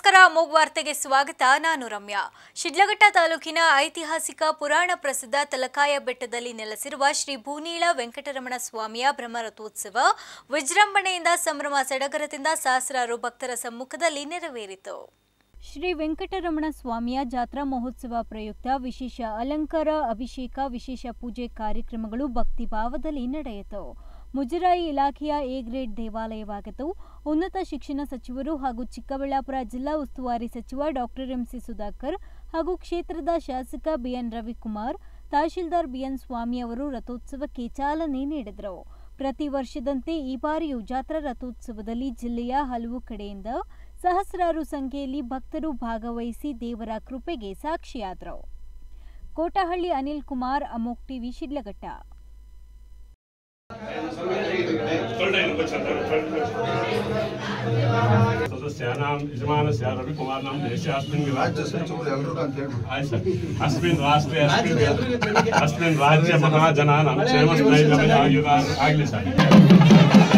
ನಮಸ್ಕಾರ ಮೂಗ್ ವಾರ್ತೆಗೆ ಸ್ವಾಗತ ನಾನು ರಮ್ಯಾ ಶಿಡ್ಲಘಟ್ಟ ತಾಲೂಕಿನ ಐತಿಹಾಸಿಕ ಪುರಾಣ ಪ್ರಸಿದ್ಧ ತಲಕಾಯ ಬೆಟ್ಟದಲ್ಲಿ ನೆಲೆಸಿರುವ ಶ್ರೀ ಭೂನೀಳ ವೆಂಕಟರಮಣ ಸ್ವಾಮಿಯ ಬ್ರಹ್ಮರಥೋತ್ಸವ ವಿಜೃಂಭಣೆಯಿಂದ ಸಂಭ್ರಮ ಸಡಗರದಿಂದ ಸಹಸ್ರಾರು ಭಕ್ತರ ಸಮ್ಮುಖದಲ್ಲಿ ನೆರವೇರಿತು ಶ್ರೀ ವೆಂಕಟರಮಣ ಸ್ವಾಮಿಯ ಜಾತ್ರಾ ಮಹೋತ್ಸವ ಪ್ರಯುಕ್ತ ವಿಶೇಷ ಅಲಂಕಾರ ಅಭಿಷೇಕ ವಿಶೇಷ ಪೂಜೆ ಕಾರ್ಯಕ್ರಮಗಳು ಭಕ್ತಿಭಾವದಲ್ಲಿ ನಡೆಯಿತು ಮುಜರಾಯಿ ಇಲಾಖೆಯ ಎ ಗ್ರೇಡ್ ದೇವಾಲಯವಾಗಿದ್ದು ಉನ್ನತ ಶಿಕ್ಷಣ ಸಚಿವರು ಹಾಗೂ ಚಿಕ್ಕಬಳ್ಳಾಪುರ ಜಿಲ್ಲಾ ಉಸ್ತುವಾರಿ ಸಚಿವ ಡಾಕ್ಟರ್ ಎಂಸಿ ಸುಧಾಕರ್ ಹಾಗೂ ಕ್ಷೇತ್ರದ ಶಾಸಕ ಬಿಎನ್ ರವಿಕುಮಾರ್ ತಹಶೀಲ್ದಾರ್ ಬಿಎನ್ ಸ್ವಾಮಿ ಅವರು ರಥೋತ್ಸವಕ್ಕೆ ಚಾಲನೆ ನೀಡಿದರು ಪ್ರತಿ ವರ್ಷದಂತೆ ಈ ಬಾರಿಯೂ ಜಾತ್ರಾ ರಥೋತ್ಸವದಲ್ಲಿ ಜಿಲ್ಲೆಯ ಹಲವು ಕಡೆಯಿಂದ ಸಹಸ್ರಾರು ಸಂಖ್ಯೆಯಲ್ಲಿ ಭಕ್ತರು ಭಾಗವಹಿಸಿ ದೇವರ ಕೃಪೆಗೆ ಸಾಕ್ಷಿಯಾದರು ಕೋಟಹಳ್ಳಿ ಅನಿಲ್ ಕುಮಾರ್ ಅಮೋಕ್ ಟಿವಿ ಶಿಡ್ಲಘಟ್ಟ सदस्यानां यजमानस्य रविकुमारनां देशास्मिन् ರಾಜ್ಯ ಸಚಿವರು ಎಲ್ರಿಗೂ ಅಂತ ಹೇಳ್ಬಿಟ್ಟು आयस अस्मिन् राष्ट्रे अस्मिन् अस्मिन् राज्ये महाजनानां क्षेमस्थैर्यमयायुगान् ಆಗಲಿ ಸರ್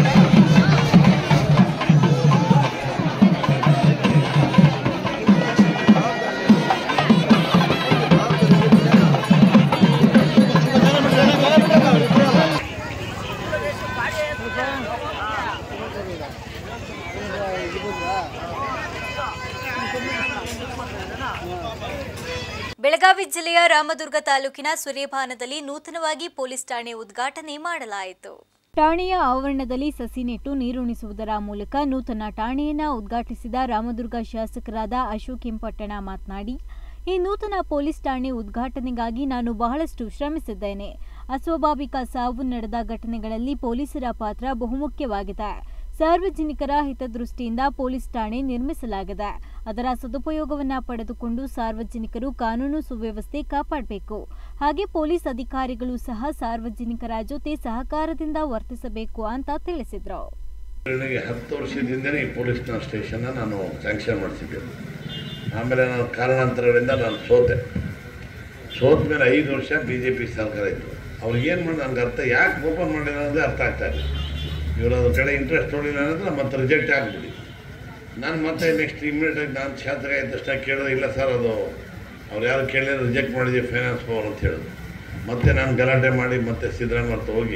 ಬೆಳಗಾವಿ ಜಿಲ್ಲೆಯ ರಾಮದುರ್ಗ ತಾಲೂಕಿನ ಸೂರ್ಯಭಾನದಲ್ಲಿ ನೂತನವಾಗಿ ಪೊಲೀಸ್ ಠಾಣೆ ಉದ್ಘಾಟನೆ ಮಾಡಲಾಯಿತು ಠಾಣೆಯ ಆವರಣದಲ್ಲಿ ಸಸಿ ನೆಟ್ಟು ನೀರುಣಿಸುವುದರ ಮೂಲಕ ನೂತನ ಠಾಣೆಯನ್ನ ಉದ್ಘಾಟಿಸಿದ ರಾಮದುರ್ಗ ಶಾಸಕರಾದ ಅಶೋಕ್ ಕೆಂಪಟ್ಟಣ ಮಾತನಾಡಿ ಈ ನೂತನ ಪೊಲೀಸ್ ಠಾಣೆ ಉದ್ಘಾಟನೆಗಾಗಿ ನಾನು ಬಹಳಷ್ಟು ಶ್ರಮಿಸಿದ್ದೇನೆ ಅಸ್ವಾಭಾವಿಕ ಸಾವು ನಡೆದ ಘಟನೆಗಳಲ್ಲಿ ಪೊಲೀಸರ ಪಾತ್ರ ಬಹುಮುಖ್ಯವಾಗಿದೆ ಸಾರ್ವಜನಿಕರ ಹಿತದೃಷ್ಟಿಯಿಂದ ಪೊಲೀಸ್ ಠಾಣೆ ನಿರ್ಮಿಸಲಾಗಿದೆ ಅದರ ಸದುಪಯೋಗವನ್ನ ಪಡೆದುಕೊಂಡು ಸಾರ್ವಜನಿಕರು ಕಾನೂನು ಸುವ್ಯವಸ್ಥೆ ಕಾಪಾಡಬೇಕು ಹಾಗೆ ಪೊಲೀಸ್ ಅಧಿಕಾರಿಗಳು ಸಹ ಸಾರ್ವಜನಿಕರ ಜೊತೆ ಸಹಕಾರದಿಂದ ವರ್ತಿಸಬೇಕು ಅಂತ ತಿಳಿಸಿದ್ರು ನನಗೆ ಹತ್ತು ವರ್ಷದಿಂದನೇ ಈ ಪೊಲೀಸ್ನ ಸ್ಟೇಷನ್ನ ನಾನು ಸ್ಯಾಂಕ್ಷನ್ ಮಾಡಿಸಿದ್ದೆ ಆಮೇಲೆ ನಾನು ಕಾರಣಾಂತರಗಳಿಂದ ನಾನು ಸೋತೆ ಸೋತ ಮೇಲೆ ಐದು ವರ್ಷ ಬಿ ಜೆ ಪಿ ಸರ್ಕಾರ ಇತ್ತು ಅವ್ರಿಗೆ ಏನು ಮಾಡಿ ನನಗೆ ಅರ್ಥ ಯಾಕೆ ಓಪನ್ ಮಾಡಿಲ್ಲ ಅನ್ನೋದೇ ಅರ್ಥ ಆಗ್ತಾ ಇಲ್ಲ ಇವರು ಅದ್ರ ಕಡೆ ಇಂಟ್ರೆಸ್ಟ್ ತೊಳಿಲ್ಲ ಅನ್ನೋದು ಮತ್ತೆ ರಿಜೆಕ್ಟ್ ಆಗಿಬಿಡಿ ನಾನು ಮತ್ತೆ ನೆಕ್ಸ್ಟ್ ಇಮಿಡಿಯೇಟಾಗಿ ನಾನು ಶಾಸಕ ಇದ್ದ ತಕ್ಷಣ ಕೇಳಿದ್ರೆ ಇಲ್ಲ ಸರ್ ಅದು ಅವ್ರು ಯಾರು ಕೇಳಿದ್ರೆ ರಿಜೆಕ್ಟ್ ಮಾಡಿದ್ದೀವಿ ಫೈನಾನ್ಸ್ ಪವರ್ ಅಂತ ಹೇಳಿದ್ರು ಮತ್ತೆ ನಾನು ಗಲಾಟೆ ಮಾಡಿ ಮತ್ತೆ ಸಿದ್ದರಾಮಯ್ಯ ಹತ್ರ ಹೋಗಿ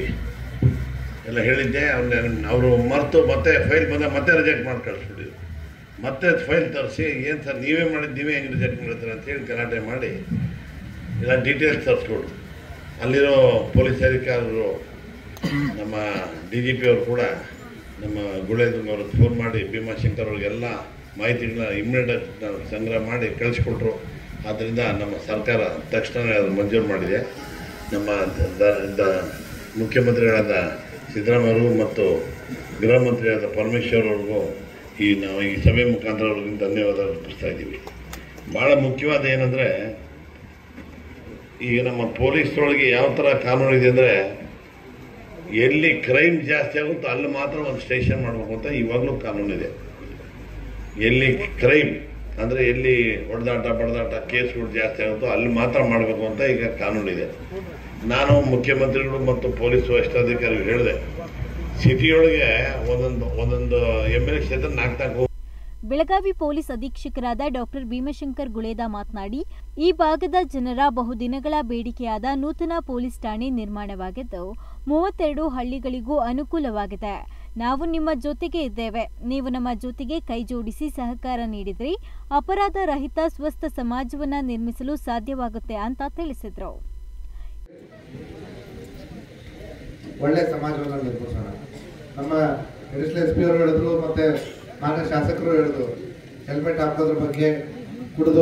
ಎಲ್ಲ ಹೇಳಿದ್ದೆ ಅವ್ರನ್ನ ಅವರು ಮರೆತು ಮತ್ತೆ ಫೈಲ್ ಬಂದ ಮತ್ತೆ ರಿಜೆಕ್ಟ್ ಮಾಡಿ ಕಳಿಸ್ಬಿಟ್ಟಿದ್ರು ಮತ್ತೆ ಫೈಲ್ ತರಿಸಿ ಏನು ಸರ್ ನೀವೇ ಮಾಡಿದ್ದು ನೀವೇ ಹೆಂಗೆ ರಿಜೆಕ್ಟ್ ಮಾಡಿದ್ರೆ ಅಂತೇಳಿ ಗಲಾಟೆ ಮಾಡಿ ಎಲ್ಲ ಡೀಟೇಲ್ಸ್ ತರಿಸ್ಕೊಡು ಅಲ್ಲಿರೋ ಪೊಲೀಸ್ ಅಧಿಕಾರರು ನಮ್ಮ ಡಿ ಜಿ ಪಿ ಅವರು ಕೂಡ ನಮ್ಮ ಗುಳೇದುಂಗ್ ಅವ್ರಿಗೆ ಫೋನ್ ಮಾಡಿ ಭೀಮಾಶಂಕರ್ ಅವ್ರಿಗೆಲ್ಲ ಮಾಹಿತಿಗಳನ್ನ ಇಮ್ಮಿಡಿಯೇಟ್ ಸಂಗ್ರಹ ಮಾಡಿ ಕಳಿಸ್ಕೊಟ್ರು ಆದ್ದರಿಂದ ನಮ್ಮ ಸರ್ಕಾರ ತಕ್ಷಣ ಅದು ಮಂಜೂರು ಮಾಡಿದೆ ನಮ್ಮ ದ- ದ- ಮುಖ್ಯಮಂತ್ರಿಗಳಾದ ಸಿದ್ದರಾಮಯ್ಯರು ಮತ್ತು ಗೃಹ ಮಂತ್ರಿಯಾದ ಪರಮೇಶ್ವರ್ ಅವ್ರಿಗೂ ಈ ನಾವು ಈ ಸಭೆ ಮುಖಾಂತರ ಅವ್ರಿಗೆ ಧನ್ಯವಾದ ಅರ್ಪಿಸ್ತಾ ಇದ್ದೀವಿ ಭಾಳ ಮುಖ್ಯವಾದ ಏನಂದರೆ ಈಗ ನಮ್ಮ ಪೊಲೀಸ್ರೊಳಗೆ ಯಾವ ಥರ ಕಾನೂನು ಇದೆ ಅಂದರೆ ಎಲ್ಲಿ ಕ್ರೈಮ್ ಜಾಸ್ತಿ ಆಗುತ್ತೋ ಅಲ್ಲಿ ಮಾತ್ರ ಒಂದು ಸ್ಟೇಷನ್ ಮಾಡಬೇಕು ಅಂತ ಇವಾಗಲೂ ಕಾನೂನಿದೆ ಎಲ್ಲಿ ಕ್ರೈಮ್ ಅಂದರೆ ಎಲ್ಲಿ ಹೊಡೆದಾಟ ಬಡದಾಟ ಕೇಸ್ಗಳು ಜಾಸ್ತಿ ಆಗುತ್ತೋ ಅಲ್ಲಿ ಮಾತ್ರ ಮಾಡಬೇಕು ಅಂತ ಈಗ ಕಾನೂನಿದೆ ನಾನು ಮುಖ್ಯಮಂತ್ರಿಗಳು ಮತ್ತು ಪೊಲೀಸ್ ವರಿಷ್ಠಾಧಿಕಾರಿಗಳು ಹೇಳಿದೆ ಸಿಟಿಯೊಳಗೆ ಒಂದೊಂದು ಒಂದೊಂದು ಎಮ್ ಎಲ್ ಎ ಕ್ಷೇತ್ರ ನಾಲ್ಕು ನಾಲ್ಕು ಬೆಳಗಾವಿ ಪೊಲೀಸ್ ಅಧೀಕ್ಷಕರಾದ ಡಾಕ್ಟರ್ ಭೀಮಶಂಕರ್ ಗುಳೇದ ಮಾತನಾಡಿ ಈ ಭಾಗದ ಜನರ ಬಹುದಿನಗಳ ಬೇಡಿಕೆಯಾದ ನೂತನ ಪೊಲೀಸ್ ಠಾಣೆ ನಿರ್ಮಾಣವಾಗಿದ್ದು ಮೂವತ್ತೆರಡು ಹಳ್ಳಿಗಳಿಗೂ ಅನುಕೂಲವಾಗಿದೆ ನಾವು ನಿಮ್ಮ ಜೊತೆಗೆ ಇದ್ದೇವೆ ನೀವು ನಮ್ಮ ಜೊತೆಗೆ ಕೈ ಜೋಡಿಸಿ ಸಹಕಾರ ನೀಡಿದ್ರೆ ಅಪರಾಧ ರಹಿತ ಸ್ವಸ್ಥ ಸಮಾಜವನ್ನ ನಿರ್ಮಿಸಲು ಸಾಧ್ಯವಾಗುತ್ತೆ ಅಂತ ತಿಳಿಸಿದ್ರು ಒಳ್ಳೆ ಸಮಾಜವನ್ನು ನಿರ್ಮಿಸೋಣ ನಮ್ಮ ಎಡಿಷನಲ್ ಎಸ್ ಪಿ ಅವರು ಹೇಳಿದ್ರು ಮತ್ತೆ ಮಾನ್ಯ ಶಾಸಕರು ಹೇಳಿದ್ರು ಹೆಲ್ಮೆಟ್ ಹಾಕೋದ್ರ ಬಗ್ಗೆ ಕುಡಿದು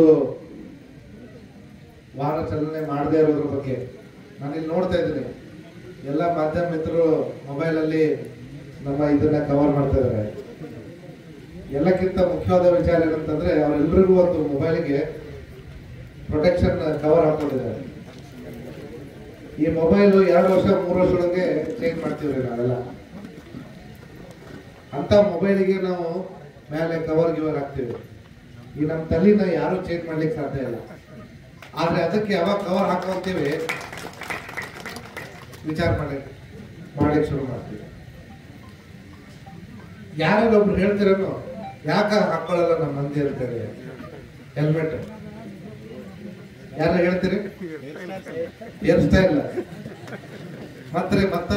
ವಾಹನ ಚಲನೆ ಮಾಡದೇ ಇರೋದ್ರ ಬಗ್ಗೆ ನಾನು ಇಲ್ಲಿ ನೋಡ್ತಾ ಇದ್ದೀನಿ ಎಲ್ಲ ಮಾಧ್ಯಮ ಮಿತ್ರರು ಮೊಬೈಲಲ್ಲಿ ನಮ್ಮ ಇದನ್ನ ಕವರ್ ಮಾಡ್ತಾ ಇದ್ದಾರೆ ಎಲ್ಲಕ್ಕಿಂತ ಮುಖ್ಯವಾದ ವಿಚಾರ ಏನಂತಂದ್ರೆ ಅವರೆಲ್ಲರಿಗೂ ಒಂದು ಮೊಬೈಲಿಗೆ ಪ್ರೊಟೆಕ್ಷನ್ ಕವರ್ ಹಾಕೊಂಡಿದ್ದಾರೆ ಈ ಮೊಬೈಲು ಎರಡು ವರ್ಷ ಮೂರು ವರ್ಷದೊಳಗೆ ಚೇಂಜ್ ಮಾಡ್ತೀವ್ರಿ ನಾವೆಲ್ಲ ಅಂತ ಮೊಬೈಲಿಗೆ ನಾವು ಮೇಲೆ ಕವರ್ ಗಿವರ್ ಹಾಕ್ತೀವಿ ಈ ನಮ್ಮ ತಲೆನ ಯಾರು ಚೇಂಜ್ ಮಾಡ್ಲಿಕ್ಕೆ ಸಾಧ್ಯ ಇಲ್ಲ ಆದ್ರೆ ಅದಕ್ಕೆ ಯಾವಾಗ ಕವರ್ ಹಾಕೋತೀವಿ ವಿಚಾರ ಮಾಡ್ಲಿಕ್ಕೆ ಮಾಡ್ಲಿಕ್ಕೆ ಶುರು ಮಾಡ್ತೀವಿ ಯಾರು ಒಬ್ರು ಹೇಳ್ತಿರೋನು ಯಾಕೆ ಹಾಕೊಳ್ಳಲ್ಲ ನಮ್ಮ ಮಂದಿ ಅಂತಾರೆ ಹೆಲ್ಮೆಟ್ ಯಾರು ಹೇಳ್ತೀರಿ ಏರ್ಸ್ತಾ ಇಲ್ಲ ಮತ್ರಿ ಮತ್ತ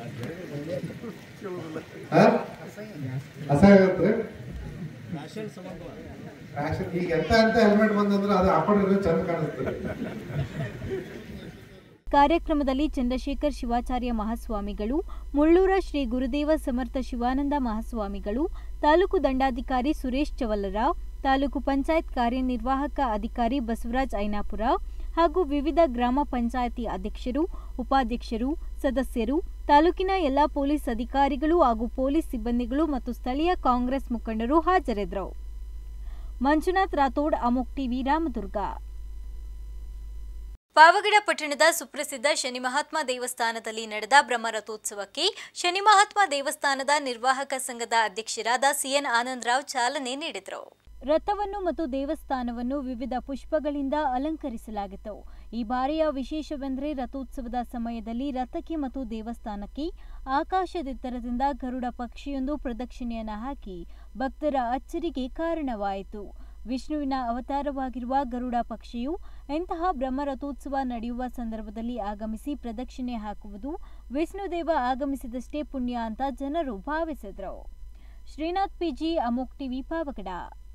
ಹಾ? ಅಸಹ್ಯ ಆಗತ್ರಿ ಫ್ಯಾಷನ್ ಈಗ ಎಂತ ಅಂತ ಹೆಲ್ಮೆಟ್ ಬಂದಂದ್ರೆ ಅದು ಹಾಕೊಂಡಿರೋ ಚಂದ ಕಾಣಿಸ್ತದೆ ಕಾರ್ಯಕ್ರಮದಲ್ಲಿ ಚಂದ್ರಶೇಖರ್ ಶಿವಾಚಾರ್ಯ ಮಹಾಸ್ವಾಮಿಗಳು ಮುಳ್ಳೂರ ಶ್ರೀ ಗುರುದೇವ ಸಮರ್ಥ ಶಿವಾನಂದ ಮಹಾಸ್ವಾಮಿಗಳು ತಾಲೂಕು ದಂಡಾಧಿಕಾರಿ ಸುರೇಶ್ ಚವಲ್ಲರ ತಾಲೂಕು ಪಂಚಾಯತ್ ಕಾರ್ಯನಿರ್ವಾಹಕ ಅಧಿಕಾರಿ ಬಸವರಾಜ್ ಐನಾಪುರ ಹಾಗೂ ವಿವಿಧ ಗ್ರಾಮ ಪಂಚಾಯಿತಿ ಅಧ್ಯಕ್ಷರು ಉಪಾಧ್ಯಕ್ಷರು ಸದಸ್ಯರು ತಾಲೂಕಿನ ಎಲ್ಲ ಪೊಲೀಸ್ ಅಧಿಕಾರಿಗಳು ಹಾಗೂ ಪೊಲೀಸ್ ಸಿಬ್ಬಂದಿಗಳು ಮತ್ತು ಸ್ಥಳೀಯ ಕಾಂಗ್ರೆಸ್ ಮುಖಂಡರು ಹಾಜರಿದ್ದರು ಮಂಜುನಾಥ್ ರಾಥೋಡ್ ಅಮೋಕ್ ಟಿವಿ ರಾಮದುರ್ಗ ಪಾವಗಡ ಪಟ್ಟಣದ ಸುಪ್ರಸಿದ್ಧ ಶನಿ ಮಹಾತ್ಮ ದೇವಸ್ಥಾನದಲ್ಲಿ ನಡೆದ ಬ್ರಹ್ಮರಥೋತ್ಸವಕ್ಕೆ ಶನಿ ಮಹಾತ್ಮ ದೇವಸ್ಥಾನದ ನಿರ್ವಾಹಕ ಸಂಘದ ಅಧ್ಯಕ್ಷರಾದ ಸಿಎನ್ ಆನಂದರಾವ್ ಚಾಲನೆ ನೀಡಿದರು ರಥವನ್ನು ಮತ್ತು ದೇವಸ್ಥಾನವನ್ನು ವಿವಿಧ ಪುಷ್ಪಗಳಿಂದ ಅಲಂಕರಿಸಲಾಗಿತ್ತು ಈ ಬಾರಿಯ ವಿಶೇಷವೆಂದರೆ ರಥೋತ್ಸವದ ಸಮಯದಲ್ಲಿ ರಥಕ್ಕೆ ಮತ್ತು ದೇವಸ್ಥಾನಕ್ಕೆ ಆಕಾಶದೆತ್ತರದಿಂದ ಗರುಡ ಪಕ್ಷಿಯೊಂದು ಪ್ರದಕ್ಷಿಣೆಯನ್ನು ಹಾಕಿ ಭಕ್ತರ ಅಚ್ಚರಿಗೆ ಕಾರಣವಾಯಿತು ವಿಷ್ಣುವಿನ ಅವತಾರವಾಗಿರುವ ಗರುಡ ಪಕ್ಷಿಯು ಇಂತಹ ಬ್ರಹ್ಮರಥೋತ್ಸವ ನಡೆಯುವ ಸಂದರ್ಭದಲ್ಲಿ ಆಗಮಿಸಿ ಪ್ರದಕ್ಷಿಣೆ ಹಾಕುವುದು ವಿಷ್ಣುದೇವ ಆಗಮಿಸಿದಷ್ಟೇ ಪುಣ್ಯ ಅಂತ ಜನರು ಭಾವಿಸಿದ್ರು ಶ್ರೀನಾಥ್ ಪಿಜಿ ಅಮೋಕ್ ಟಿವಿ ಪಾವಗಡ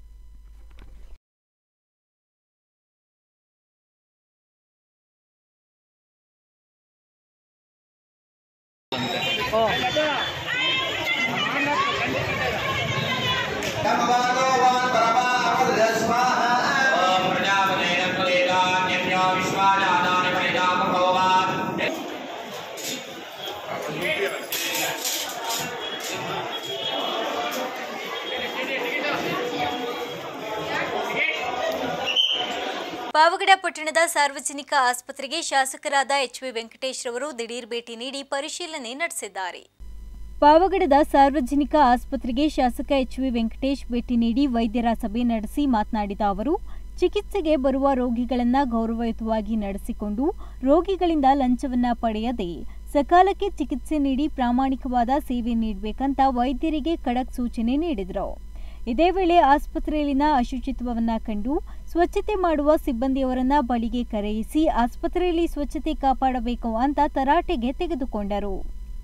ಪಾವಗಡ ಪಟ್ಟಣದ ಸಾರ್ವಜನಿಕ ಆಸ್ಪತ್ರೆಗೆ ಶಾಸಕರಾದ ಎಚ್ ವಿ ವೆಂಕಟೇಶ್ ರವರು ದಿಢೀರ್ ಭೇಟಿ ನೀಡಿ ಪರಿಶೀಲನೆ ನಡೆಸಿದ್ದಾರೆ ಪಾವಗಡದ ಸಾರ್ವಜನಿಕ ಆಸ್ಪತ್ರೆಗೆ ಶಾಸಕ ಎಚ್ ವಿ ವೆಂಕಟೇಶ್ ಭೇಟಿ ನೀಡಿ ವೈದ್ಯರ ಸಭೆ ನಡೆಸಿ ಮಾತನಾಡಿದ ಅವರು ಚಿಕಿತ್ಸೆಗೆ ಬರುವ ರೋಗಿಗಳನ್ನ ಗೌರವಯುತವಾಗಿ ನಡೆಸಿಕೊಂಡು ರೋಗಿಗಳಿಂದ ಲಂಚವನ್ನ ಪಡೆಯದೆ ಸಕಾಲಕ್ಕೆ ಚಿಕಿತ್ಸೆ ನೀಡಿ ಪ್ರಾಮಾಣಿಕವಾದ ಸೇವೆ ನೀಡಬೇಕಂತ ವೈದ್ಯರಿಗೆ ಖಡಕ್ ಸೂಚನೆ ನೀಡಿದರು ಇದೇ ವೇಳೆ ಆಸ್ಪತ್ರೆಯಲ್ಲಿನ ಅಶುಚಿತ್ವವನ್ನ ಕಂಡು ಸ್ವಚ್ಛತೆ ಮಾಡುವ ಸಿಬ್ಬಂದಿಯವರನ್ನ ಬಳಿಗೆ ಕರೆಯಿಸಿ ಆಸ್ಪತ್ರೆಯಲ್ಲಿ ಸ್ವಚ್ಛತೆ ಕಾಪಾಡಬೇಕು ಅಂತ ತರಾಟೆಗೆ ತೆಗೆದುಕೊಂಡರು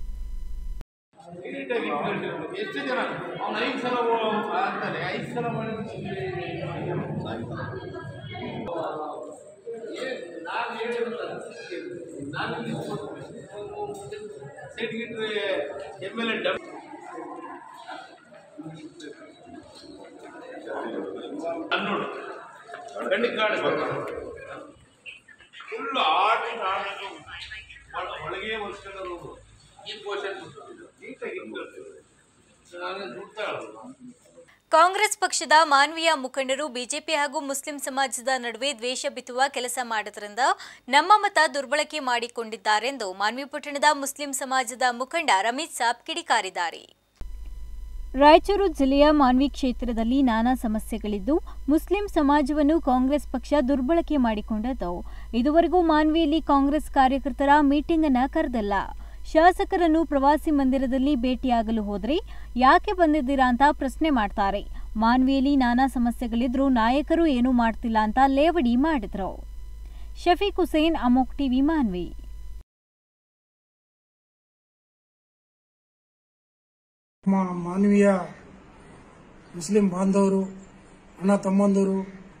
ಎಷ್ಟು ಜನ ಅವ್ನು ಐದು ಸಲ ಆಗ್ತಾನೆ ಐದು ಸಲ ಮಾಡಿ ನಾನು ಹೇಳಿರಲ್ಲ ನಾನು ಸೈಡ್ ಗಿಟ್ರೆ ಎಮ್ ಎಲ್ ಎ ಡಬ್ ಹನ್ನೊಂದು ಕಣ್ಣಿಗೆ ಕಾಣಿಸ್ಬೇಕು ಫುಲ್ ಆಡಿನ ಆಡಿನ ಒಳಗೆ ವರ್ಷಗಳು ಈ ಪೋಷನ್ ನೀಟಾಗಿ ಇಟ್ಕೊಳ್ತೀವಿ ನಾನು ದುಡ್ತಾ ಇರೋದು ಕಾಂಗ್ರೆಸ್ ಪಕ್ಷದ ಮಾನವೀಯ ಮುಖಂಡರು ಬಿಜೆಪಿ ಹಾಗೂ ಮುಸ್ಲಿಂ ಸಮಾಜದ ನಡುವೆ ದ್ವೇಷ ಬಿತ್ತುವ ಕೆಲಸ ಮಾಡೋದ್ರಿಂದ ನಮ್ಮ ಮತ ದುರ್ಬಳಕೆ ಮಾಡಿಕೊಂಡಿದ್ದಾರೆಂದು ಮಾನ್ವಿ ಪಟ್ಟಣದ ಮುಸ್ಲಿಂ ಸಮಾಜದ ಮುಖಂಡ ರಮೇಶ್ ಸಾಬ್ ಕಿಡಿಕಾರಿದ್ದಾರೆ ರಾಯಚೂರು ಜಿಲ್ಲೆಯ ಮಾನ್ವಿ ಕ್ಷೇತ್ರದಲ್ಲಿ ನಾನಾ ಸಮಸ್ಯೆಗಳಿದ್ದು ಮುಸ್ಲಿಂ ಸಮಾಜವನ್ನು ಕಾಂಗ್ರೆಸ್ ಪಕ್ಷ ದುರ್ಬಳಕೆ ಮಾಡಿಕೊಂಡದ್ದು ಇದುವರೆಗೂ ಮಾನ್ವಿಯಲ್ಲಿ ಕಾಂಗ್ರೆಸ್ ಕಾರ್ಯಕರ್ತರ ಮೀಟಿಂಗ್ ಅನ್ನ ಕರೆದಲ್ಲ ಶಾಸಕರನ್ನು ಪ್ರವಾಸಿ ಮಂದಿರದಲ್ಲಿ ಭೇಟಿಯಾಗಲು ಹೋದ್ರೆ ಯಾಕೆ ಬಂದಿದ್ದೀರಾ ಅಂತ ಪ್ರಶ್ನೆ ಮಾಡ್ತಾರೆ ಮಾನ್ವಿಯಲ್ಲಿ ನಾನಾ ಸಮಸ್ಯೆಗಳಿದ್ರೂ ನಾಯಕರು ಏನೂ ಮಾಡ್ತಿಲ್ಲ ಅಂತ ಲೇವಡಿ ಮಾಡಿದ್ರು ಶಫೀಕ್ ಹುಸೇನ್ ಅಮೋಕ್ ಟಿವಿ ಮಾನ್ವಿ ನಮ್ಮ ಮಾನವೀಯ ಮುಸ್ಲಿಂ ಬಾಂಧವರು ಅಣ್ಣ ತಮ್ಮಂದರು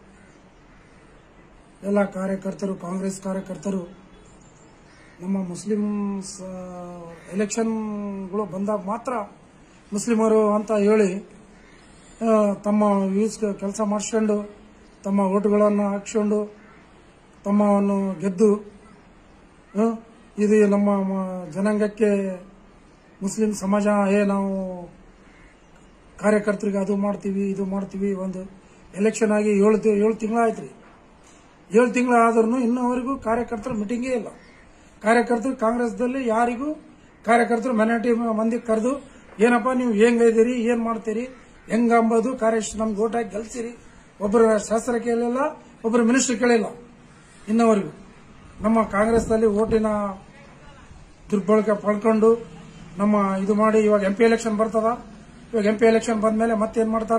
ಎಲ್ಲ ಕಾರ್ಯಕರ್ತರು ಕಾಂಗ್ರೆಸ್ ಕಾರ್ಯಕರ್ತರು ನಮ್ಮ ಮುಸ್ಲಿಂ ಎಲೆಕ್ಷನ್ಗಳು ಬಂದಾಗ ಮಾತ್ರ ಮುಸ್ಲಿಮರು ಅಂತ ಹೇಳಿ ಆ, ತಮ್ಮ ಯೂಸ್ ಕೆಲಸ ಮಾಡಿಸ್ಕೊಂಡು ತಮ್ಮ ಓಟುಗಳನ್ನು ಹಾಕ್ಸ್ಕೊಂಡು ತಮ್ಮವನ್ನು ಗೆದ್ದು ಆ, ಇದು ನಮ್ಮ ಮ- ಜನಾಂಗಕ್ಕೆ ಮುಸ್ಲಿಂ ಸಮಾಜ ಏ ನಾವು ಕಾರ್ಯಕರ್ತರಿಗೆ ಅದು ಮಾಡ್ತೀವಿ ಇದು ಮಾಡ್ತೀವಿ ಒಂದು ಎಲೆಕ್ಷನ್ ಆಗಿ ಏಳು ತಿ- ಏಳು ತಿಂಗಳಾಯ್ತು ರೀ ಏಳು ತಿಂಗಳು ಆದ್ರೂ ಇನ್ನೂವರೆಗೂ ಕಾರ್ಯಕರ್ತರ ಮೀಟಿಂಗೇ ಇಲ್ಲ ಕಾರ್ಯಕರ್ತರು ಕಾಂಗ್ರೆಸ್ದಲ್ಲಿ ಯಾರಿಗೂ ಕಾರ್ಯಕರ್ತರು ಮೈನಾರಿಟಿ ಮಂದಿ ಕರೆದು ಏನಪ್ಪ ನೀವು ಹೆಂಗಿದ್ದೀರಿ ಏನ್ ಮಾಡ್ತೀರಿ ಹೆಂಗ ಅಂಬೋದು ಕಾರ್ಯ ನಮ್ಗೆ ಓಟ್ ಹಾಕಿ ಗೆಲ್ಸಿರಿ ಒಬ್ಬರ ಶಾಸ್ತ್ರ ಕೇಳಿಲ್ಲ ಒಬ್ಬರು ಮಿನಿಸ್ಟರ್ ಕೇಳಿಲ್ಲ ಇನ್ನವರೆಗೂ ನಮ್ಮ ಕಾಂಗ್ರೆಸ್ನಲ್ಲಿ ಓಟಿನ ದುರ್ಬಳಕೆ ಪಡ್ಕೊಂಡು ನಮ್ಮ ಇದು ಮಾಡಿ ಇವಾಗ ಎಂ ಪಿ ಎಲೆಕ್ಷನ್ ಬರ್ತದ ಇವಾಗ ಎಂ ಪಿ ಎಲೆಕ್ಷನ್ ಬಂದ್ಮೇಲೆ ಮತ್ತೇನ್ ಮಾಡ್ತಾರ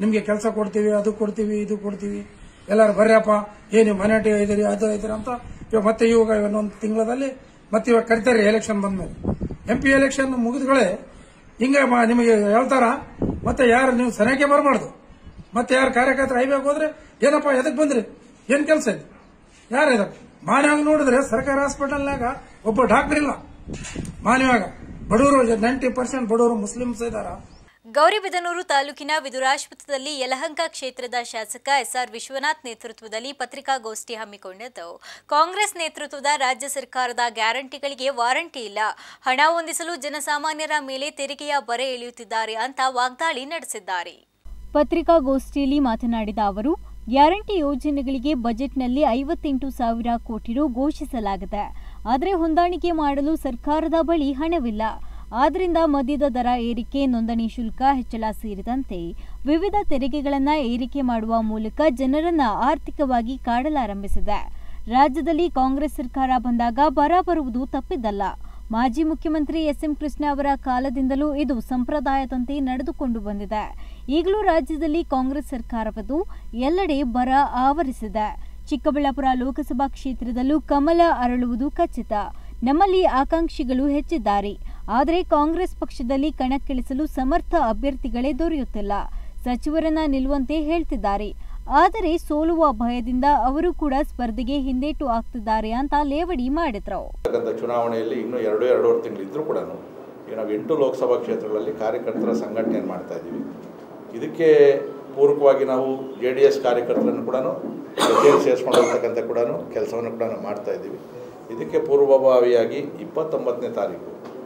ನಿಮಗೆ ಕೆಲಸ ಕೊಡ್ತೀವಿ ಅದು ಕೊಡ್ತೀವಿ ಇದು ಕೊಡ್ತೀವಿ ಎಲ್ಲರೂ ಬರ್ರಪ್ಪ ಏನು ಮನೆಟಿ ಇದ್ದೀರಿ ಅದು ಇದ್ದೀರಿ ಅಂತ ಇವಾಗ ಮತ್ತೆ ಇವಾಗ ಇನ್ನೊಂದು ತಿಂಗಳಲ್ಲಿ ಮತ್ತೆ ಇವಾಗ ಕರಿತಾರೆ ಎಲೆಕ್ಷನ್ ಬಂದ್ಮೇಲೆ ಎಂ ಪಿ ಎಲೆಕ್ಷನ್ ಮುಗಿದ್ಗಳೇ ಹಿಂಗೆ ಮ- ನಿಮಗೆ ಹೇಳ್ತಾರ ಮತ್ತೆ ಯಾರು ನೀವು ಸರಿಯಾಗಿ ಬರಬಾರ್ದು ಮತ್ತೆ ಯಾರು ಕಾರ್ಯಕರ್ತರು ಐಬೇಕು ಹೋದ್ರೆ ಏನಪ್ಪ ಎದಕ್ ಬಂದ್ರಿ ಏನ್ ಕೆಲಸ ಇದೆ ಯಾರು ಇದಕ್ಕೆ ಮಾನ್ಯವಾಗ ನೋಡಿದ್ರೆ ಸರ್ಕಾರಿ ಹಾಸ್ಪಿಟಲ್ನಾಗ ಒಬ್ಬ ಡಾಕ್ಟರ್ ಇಲ್ಲ ಮಾನ್ಯವಾಗ ಬಡವರು ನೈಂಟಿ ಪರ್ಸೆಂಟ್ ಬಡವರು ಮುಸ್ಲಿಮ್ಸ್ ಇದಾರ ಗೌರಿಬಿದನೂರು ತಾಲೂಕಿನ ವಿದುರಾಶ್ವತ್ಥದಲ್ಲಿ ಯಲಹಂಕ ಕ್ಷೇತ್ರದ ಶಾಸಕ ಎಸ್ಆರ್ ವಿಶ್ವನಾಥ್ ನೇತೃತ್ವದಲ್ಲಿ ಪತ್ರಿಕಾಗೋಷ್ಠಿ ಹಮ್ಮಿಕೊಂಡಿದ್ದು ಕಾಂಗ್ರೆಸ್ ನೇತೃತ್ವದ ರಾಜ್ಯ ಸರ್ಕಾರದ ಗ್ಯಾರಂಟಿಗಳಿಗೆ ವಾರಂಟಿ ಇಲ್ಲ ಹಣ ಹೊಂದಿಸಲು ಜನಸಾಮಾನ್ಯರ ಮೇಲೆ ತೆರಿಗೆಯ ಬರೆ ಎಳೆಯುತ್ತಿದ್ದಾರೆ ಅಂತ ವಾಗ್ದಾಳಿ ನಡೆಸಿದ್ದಾರೆ ಪತ್ರಿಕಾಗೋಷ್ಠಿಯಲ್ಲಿ ಮಾತನಾಡಿದ ಅವರು ಗ್ಯಾರಂಟಿ ಯೋಜನೆಗಳಿಗೆ ಬಜೆಟ್ನಲ್ಲಿ ಐವತ್ತೆಂಟು ಸಾವಿರ ಕೋಟಿ ರು ಘೋಷಿಸಲಾಗಿದೆ ಆದರೆ ಹೊಂದಾಣಿಕೆ ಮಾಡಲು ಸರ್ಕಾರದ ಬಳಿ ಹಣವಿಲ್ಲ ಆದ್ದರಿಂದ ಮದ್ಯದ ದರ ಏರಿಕೆ ನೋಂದಣಿ ಶುಲ್ಕ ಹೆಚ್ಚಳ ಸೇರಿದಂತೆ ವಿವಿಧ ತೆರಿಗೆಗಳನ್ನು ಏರಿಕೆ ಮಾಡುವ ಮೂಲಕ ಜನರನ್ನ ಆರ್ಥಿಕವಾಗಿ ಕಾಡಲಾರಂಭಿಸಿದೆ ರಾಜ್ಯದಲ್ಲಿ ಕಾಂಗ್ರೆಸ್ ಸರ್ಕಾರ ಬಂದಾಗ ಬರ ಬರುವುದು ತಪ್ಪಿದ್ದಲ್ಲ ಮಾಜಿ ಮುಖ್ಯಮಂತ್ರಿ ಎಸ್ಎಂ ಕೃಷ್ಣ ಅವರ ಕಾಲದಿಂದಲೂ ಇದು ಸಂಪ್ರದಾಯದಂತೆ ನಡೆದುಕೊಂಡು ಬಂದಿದೆ ಈಗಲೂ ರಾಜ್ಯದಲ್ಲಿ ಕಾಂಗ್ರೆಸ್ ಸರ್ಕಾರವದು ಎಲ್ಲೆಡೆ ಬರ ಆವರಿಸಿದೆ ಚಿಕ್ಕಬಳ್ಳಾಪುರ ಲೋಕಸಭಾ ಕ್ಷೇತ್ರದಲ್ಲೂ ಕಮಲ ಅರಳುವುದು ಖಚಿತ ನಮ್ಮಲ್ಲಿ ಆಕಾಂಕ್ಷಿಗಳು ಹೆಚ್ಚಿದ್ದಾರೆ ಆದರೆ ಕಾಂಗ್ರೆಸ್ ಪಕ್ಷದಲ್ಲಿ ಕಣಕ್ಕಿಳಿಸಲು ಸಮರ್ಥ ಅಭ್ಯರ್ಥಿಗಳೇ ದೊರೆಯುತ್ತಿಲ್ಲ ಸಚಿವರನ್ನ ನಿಲ್ಲುವಂತೆ ಹೇಳ್ತಿದ್ದಾರೆ ಆದರೆ ಸೋಲುವ ಭಯದಿಂದ ಅವರು ಕೂಡ ಸ್ಪರ್ಧೆಗೆ ಹಿಂದೇಟು ಆಗ್ತಿದ್ದಾರೆ ಅಂತ ಲೇವಡಿ ಮಾಡಿದ್ರು ಇರ್ತಕ್ಕಂಥ ಚುನಾವಣೆಯಲ್ಲಿ ಇನ್ನೂ ಎರಡು ಎರಡೂವರೆ ತಿಂಗಳಿದ್ದರೂ ಕೂಡ ಈಗ ನಾವು ಎಂಟು ಲೋಕಸಭಾ ಕ್ಷೇತ್ರಗಳಲ್ಲಿ ಕಾರ್ಯಕರ್ತರ ಸಂಘಟನೆಯನ್ನು ಮಾಡ್ತಾ ಇದ್ದೀವಿ ಇದಕ್ಕೆ ಪೂರಕವಾಗಿ ನಾವು ಜೆ ಡಿ ಎಸ್ ಕಾರ್ಯಕರ್ತರನ್ನು ಕೂಡ ಜೊತೆಯಲ್ಲಿ ಸೇರಿಸ್ಕೊಂಡು ಹೋಗ್ತಕ್ಕಂಥ ಕೂಡ ಕೆಲಸವನ್ನು ಕೂಡ ನಾವು ಮಾಡ್ತಾ ಇದ್ದೀವಿ ಇದಕ್ಕೆ ಪೂರ್ವಭಾವಿಯಾಗಿ ಇಪ್ಪತ್ತೊಂಬತ್ತನೇ ತಾರೀಕು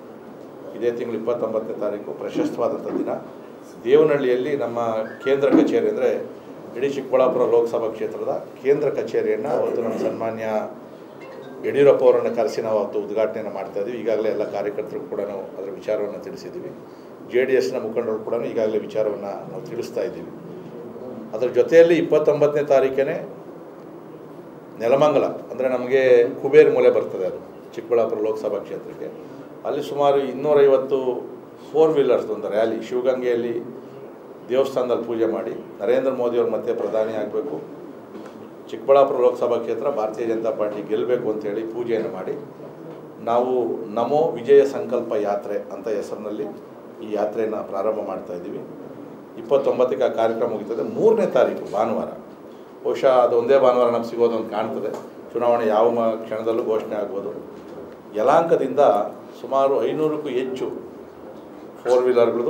ಇದೇ ತಿಂಗಳು ಇಪ್ಪತ್ತೊಂಬತ್ತನೇ ತಾರೀಕು ಪ್ರಶಸ್ತವಾದಂಥ ದಿನ ದೇವನಹಳ್ಳಿಯಲ್ಲಿ ನಮ್ಮ ಕೇಂದ್ರ ಕಚೇರಿ ಅಂದರೆ ಇಡೀ ಚಿಕ್ಕಬಳ್ಳಾಪುರ ಲೋಕಸಭಾ ಕ್ಷೇತ್ರದ ಕೇಂದ್ರ ಕಚೇರಿಯನ್ನು ಅವತ್ತು ನಮ್ಮ ಸನ್ಮಾನ್ಯ ಯಡಿಯೂರಪ್ಪ ಅವರನ್ನು ಕರೆಸಿ ನಾವು ಅವತ್ತು ಉದ್ಘಾಟನೆಯನ್ನು ಮಾಡ್ತಾ ಇದ್ದೀವಿ ಈಗಾಗಲೇ ಎಲ್ಲ ಕಾರ್ಯಕರ್ತರು ಕೂಡ ನಾವು ಅದರ ವಿಚಾರವನ್ನು ತಿಳಿಸಿದ್ದೀವಿ ಜೆ ಡಿ ಎಸ್ನ ಮುಖಂಡರು ಕೂಡ ಈಗಾಗಲೇ ವಿಚಾರವನ್ನು ನಾವು ತಿಳಿಸ್ತಾ ಇದ್ದೀವಿ ಅದರ ಜೊತೆಯಲ್ಲಿ ಇಪ್ಪತ್ತೊಂಬತ್ತನೇ ತಾರೀಕೇ ನೆಲಮಂಗಲ ಅಂದರೆ ನಮಗೆ ಕುಬೇರ್ ಮೂಲೆ ಬರ್ತದೆ ಅದು ಚಿಕ್ಕಬಳ್ಳಾಪುರ ಲೋಕಸಭಾ ಕ್ಷೇತ್ರಕ್ಕೆ ಅಲ್ಲಿ ಸುಮಾರು ಇನ್ನೂರೈವತ್ತು ಫೋರ್ ವೀಲರ್ಸ್ ಒಂದು ರ್ಯಾಲಿ ಶಿವಗಂಗೆಯಲ್ಲಿ ದೇವಸ್ಥಾನದಲ್ಲಿ ಪೂಜೆ ಮಾಡಿ ನರೇಂದ್ರ ಮೋದಿಯವರು ಮತ್ತೆ ಪ್ರಧಾನಿ ಆಗಬೇಕು ಚಿಕ್ಕಬಳ್ಳಾಪುರ ಲೋಕಸಭಾ ಕ್ಷೇತ್ರ ಭಾರತೀಯ ಜನತಾ ಪಾರ್ಟಿ ಗೆಲ್ಲಬೇಕು ಅಂತೇಳಿ ಪೂಜೆಯನ್ನು ಮಾಡಿ ನಾವು ನಮೋ ವಿಜಯ ಸಂಕಲ್ಪ ಯಾತ್ರೆ ಅಂತ ಹೆಸರಿನಲ್ಲಿ ಈ ಯಾತ್ರೆಯನ್ನು ಪ್ರಾರಂಭ ಮಾಡ್ತಾ ಇದ್ದೀವಿ ಇಪ್ಪತ್ತೊಂಬತ್ತಕ್ಕೆ ಆ ಕಾರ್ಯಕ್ರಮ ಮುಗಿತದೆ ಮೂರನೇ ತಾರೀಕು ಭಾನುವಾರ ಬಹುಶಃ ಅದು ಒಂದೇ ಭಾನುವಾರ ನಮ್ಗೆ ಸಿಗೋದು ಅಂತ ಕಾಣ್ತದೆ ಚುನಾವಣೆ ಯಾವ ಮ ಕ್ಷಣದಲ್ಲೂ ಘೋಷಣೆ ಆಗ್ಬೋದು ಯಲಾಂಕದಿಂದ ಸುಮಾರು ಐನೂರಕ್ಕೂ ಹೆಚ್ಚು ಫೋರ್ ವೀಲರ್ಗಳದು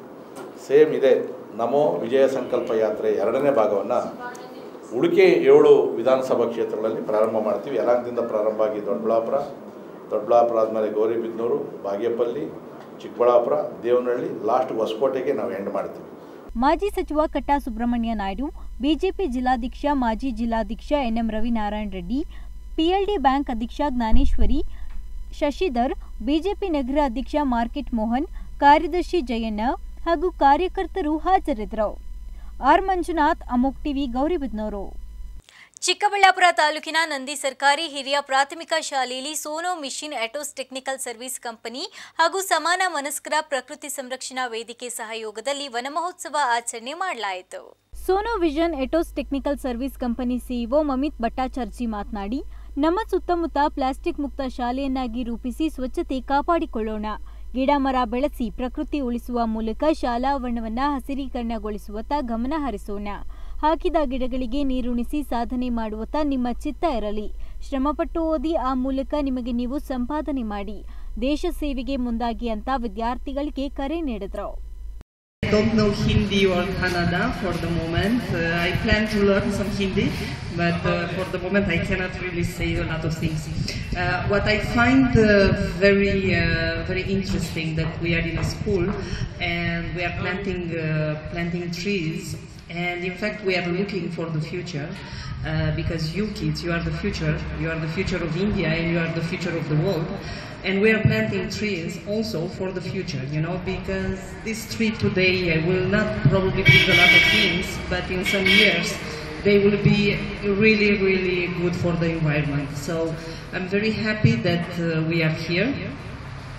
ಸೇಮ್ ಇದೆ ನಮೋ ವಿಜಯ ಸಂಕಲ್ಪ ಯಾತ್ರೆ ಎರಡನೇ ಭಾಗವನ್ನು ಉಡುಕೆ ಏಳು ವಿಧಾನಸಭಾ ಕ್ಷೇತ್ರಗಳಲ್ಲಿ ಪ್ರಾರಂಭ ಮಾಡ್ತೀವಿ ಯಲಾಂಕದಿಂದ ಪ್ರಾರಂಭ ಆಗಿ ದೊಡ್ಡಬಳ್ಳಾಪುರ ದೊಡ್ಡಬಳ್ಳಾಪುರ ಆದಮೇಲೆ ಗೌರಿಬಿದನೂರು ಬಾಗೇಪಲ್ಲಿ ಚಿಕ್ಕಬಳ್ಳಾಪುರ ದೇವನಹಳ್ಳಿ ಲಾಸ್ಟ್ ಹೊಸಕೋಟೆಗೆ ನಾವು ಎಂಡ್ ಮಾಡ್ತೀವಿ ಮಾಜಿ ಸಚಿವ ಕಟ್ಟಾ ಸುಬ್ರಹ್ಮಣ್ಯ ನಾಯ್ಡು ಬಿಜೆಪಿ ಜಿಲ್ಲಾಧ್ಯಕ್ಷ ಮಾಜಿ ಜಿಲ್ಲಾಧ್ಯಕ್ಷ NM Ravinarayana Reddy PLD bank ಅಧ್ಯಕ್ಷ ಜ್ಞಾನೇಶ್ವರಿ ಶಶಿಧರ್ ಬಿಜೆಪಿ ನಗರ ಅಧ್ಯಕ್ಷ ಮಾರ್ಕೆಟ್ ಮೋಹನ್ ಕಾರ್ಯದರ್ಶಿ ಜಯಣ್ಣ ಹಾಗೂ ಕಾರ್ಯಕರ್ತರು ಹಾಜರಿದ್ದರು ಆರ್ ಮಂಜುನಾಥ್ ಅಮೋಕ್ ಟಿವಿ ಗೌರಿಬಿದನೂರು ಚಿಕ್ಕಬಳ್ಳಾಪುರ ತಾಲೂಕಿನ ನಂದಿ ಸರ್ಕಾರಿ ಹಿರಿಯ ಪ್ರಾಥಮಿಕ ಶಾಲೆಯಲ್ಲಿ sono machine autos technical service company ಹಾಗೂ ಸಮಾನ ಮನಸ್ಕರ ಪ್ರಕೃತಿ ಸಂರಕ್ಷಣಾ ವೇದಿಕೆ ಸಹಯೋಗದಲ್ಲಿ ವನಮಹೋತ್ಸವ ಆಚರಣೆ ಮಾಡಲಾಯಿತು Sono Vision Etos technical service company CEO Mamit Bhattacharjee ಮಾತನಾಡಿ ನಮ್ಮ ಸುತ್ತಮುತ್ತ ಪ್ಲಾಸ್ಟಿಕ್ ಮುಕ್ತ ಶಾಲೆಯನ್ನಾಗಿ ರೂಪಿಸಿ ಸ್ವಚ್ಛತೆ ಕಾಪಾಡಿಕೊಳ್ಳೋಣ ಗಿಡ ಮರ ಬೆಳೆಸಿ ಪ್ರಕೃತಿ ಉಳಿಸುವ ಮೂಲಕ ಶಾಲಾವರಣವನ್ನ ಹಸಿರೀಕರಣಗೊಳಿಸುವತ್ತ ಗಮನ ಹರಿಸೋಣ ಹಾಕಿದ ಗಿಡಗಳಿಗೆ ನೀರುಣಿಸಿ ಸಾಧನೆ ಮಾಡುವತ್ತ ನಿಮ್ಮ ಚಿತ್ತ ಇರಲಿ ಶ್ರಮಪಟ್ಟು ಓದಿ ಆ ಮೂಲಕ ನಿಮಗೆ ನೀವು ಸಂಪಾದನೆ ಮಾಡಿ ದೇಶ ಸೇವೆಗೆ ಮುಂದಾಗಿ ಅಂತ ವಿದ್ಯಾರ್ಥಿಗಳಿಗೆ ಕರೆ ನೀಡಿದ್ರು I don't know Hindi or Kannada for the moment. Uh, I plan to learn some Hindi, but uh, for the moment I cannot really say a lot of things. Uh, what I find uh, very, uh, very interesting that we are in a school and we are planting, uh, planting trees, and in fact we are looking for the future. Uh, because you kids, you are the future, you are the future of India and you are the future of the world. And we are planting trees also for the future, you know, because this tree today uh, will not probably bring a lot of things, but in some years they will be really, really good for the environment. So I'm very happy that uh, we are here.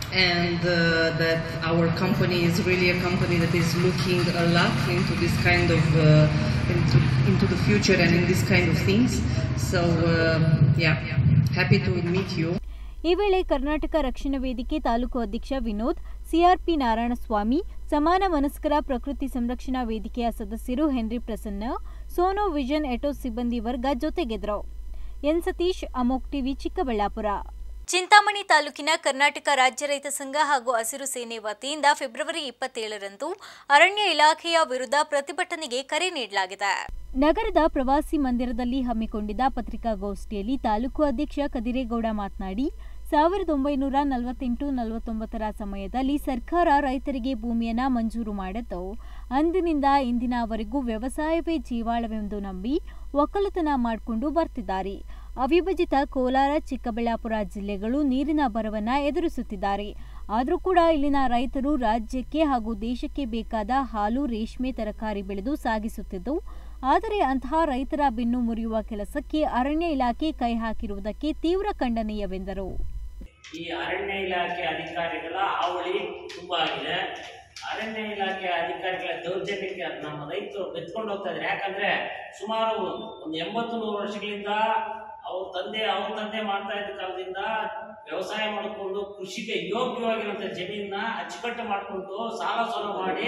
and uh, that our company is really a company that is looking a lot into this kind of uh, into, into the future and in this kind of things. So uh, yeah, happy to meet you. ಈ ವೇಳೆ ಕರ್ನಾಟಕ ರಕ್ಷಣಾ ವೇದಿಕೆ ತಾಲೂಕು ಅಧ್ಯಕ್ಷ Vinod CRP Narayanaswamy ಸಮಾನ ಮನಸ್ಕರ ಪ್ರಕೃತಿ ಸಂರಕ್ಷಣಾ ವೇದಿಕೆಯ ಸದಸ್ಯರು Henry Prasanna Sono Vision Eto ಸಿಬ್ಬಂದಿ ವರ್ಗ ಜೊತೆಗೆದ್ರು ಎನ್ ಸತೀಶ್ ಅಮೋಕ್ ಟಿವಿ ಚಿಕ್ಕಬಳ್ಳಾಪುರ ಚಿಂತಾಮಣಿ ತಾಲೂಕಿನ ಕರ್ನಾಟಕ ರಾಜ್ಯ ರೈತ ಸಂಘ ಹಾಗೂ ಹಸಿರು ಸೇನೆ ವತಿಯಿಂದ ಫೆಬ್ರವರಿ ಇಪ್ಪತ್ತೇಳರಂದು ಅರಣ್ಯ ಇಲಾಖೆಯ ವಿರುದ್ಧ ಪ್ರತಿಭಟನೆಗೆ ಕರೆ ನೀಡಲಾಗಿದೆ ನಗರದ ಪ್ರವಾಸಿ ಮಂದಿರದಲ್ಲಿ ಹಮ್ಮಿಕೊಂಡಿದ್ದ ಪತ್ರಿಕಾಗೋಷ್ಠಿಯಲ್ಲಿ ತಾಲೂಕು ಅಧ್ಯಕ್ಷ ಕದಿರೇಗೌಡ ಮಾತನಾಡಿ ಸಾವಿರದ ಒಂಬೈನೂರ ನಲವತ್ತೆಂಟು ನಲವತ್ತೊಂಬತ್ತರ ಸಮಯದಲ್ಲಿ ಸರ್ಕಾರ ರೈತರಿಗೆ ಭೂಮಿಯನ್ನ ಮಂಜೂರು ಮಾಡಿದ್ದು ಅಂದಿನಿಂದ ಇಂದಿನವರೆಗೂ ವ್ಯವಸಾಯವೇ ಜೀವಾಳವೆಂದು ನಂಬಿ ಒಕ್ಕಲುತನ ಮಾಡಿಕೊಂಡು ಬರ್ತಿದ್ದಾರೆ ಅವಿಭಜಿತ ಕೋಲಾರ ಚಿಕ್ಕಬಳ್ಳಾಪುರ ಜಿಲ್ಲೆಗಳು ನೀರಿನ ಬರವನ್ನ ಎದುರಿಸುತ್ತಿದ್ದಾರೆ ಆದರೂ ಕೂಡ ಇಲ್ಲಿನ ರೈತರು ರಾಜ್ಯಕ್ಕೆ ಹಾಗೂ ದೇಶಕ್ಕೆ ಬೇಕಾದ ಹಾಲು ರೇಷ್ಮೆ ತರಕಾರಿ ಬೆಳೆದು ಸಾಗಿಸುತ್ತಿದ್ದು ಆದರೆ ಅಂತಹ ರೈತರ ಬೆನ್ನು ಮುರಿಯುವ ಕೆಲಸಕ್ಕೆ ಅರಣ್ಯ ಇಲಾಖೆ ಕೈ ಹಾಕಿರುವುದಕ್ಕೆ ತೀವ್ರ ಖಂಡನೀಯವೆಂದರು ಈ ಅರಣ್ಯ ಇಲಾಖೆ ಅಧಿಕಾರಿಗಳ ಹಾವಳಿ ತುಂಬ ಆಗಿದೆ ಅರಣ್ಯ ಇಲಾಖೆ ಅಧಿಕಾರಿಗಳ ದೌರ್ಜನ್ಯಕ್ಕೆ ನಮ್ಮ ರೈತರು ಬೆತ್ಕೊಂಡು ಹೋಗ್ತಾ ಇದ್ದಾರೆ ಯಾಕಂದ್ರೆ ಸುಮಾರು ಒಂದು ಎಂಬತ್ತು ನೂರು ವರ್ಷಗಳಿಂದ ಅವ್ರ ತಂದೆ ಅವ್ರ ತಂದೆ ಮಾಡ್ತಾ ಇದ್ದ ಕಾಲದಿಂದ ವ್ಯವಸಾಯ ಮಾಡಿಕೊಂಡು ಕೃಷಿಗೆ ಯೋಗ್ಯವಾಗಿರುವಂತ ಜಮೀನ ಅಚ್ಚುಕಟ್ಟು ಮಾಡಿಕೊಂಡು ಸಾಲ ಸೋಲ ಮಾಡಿ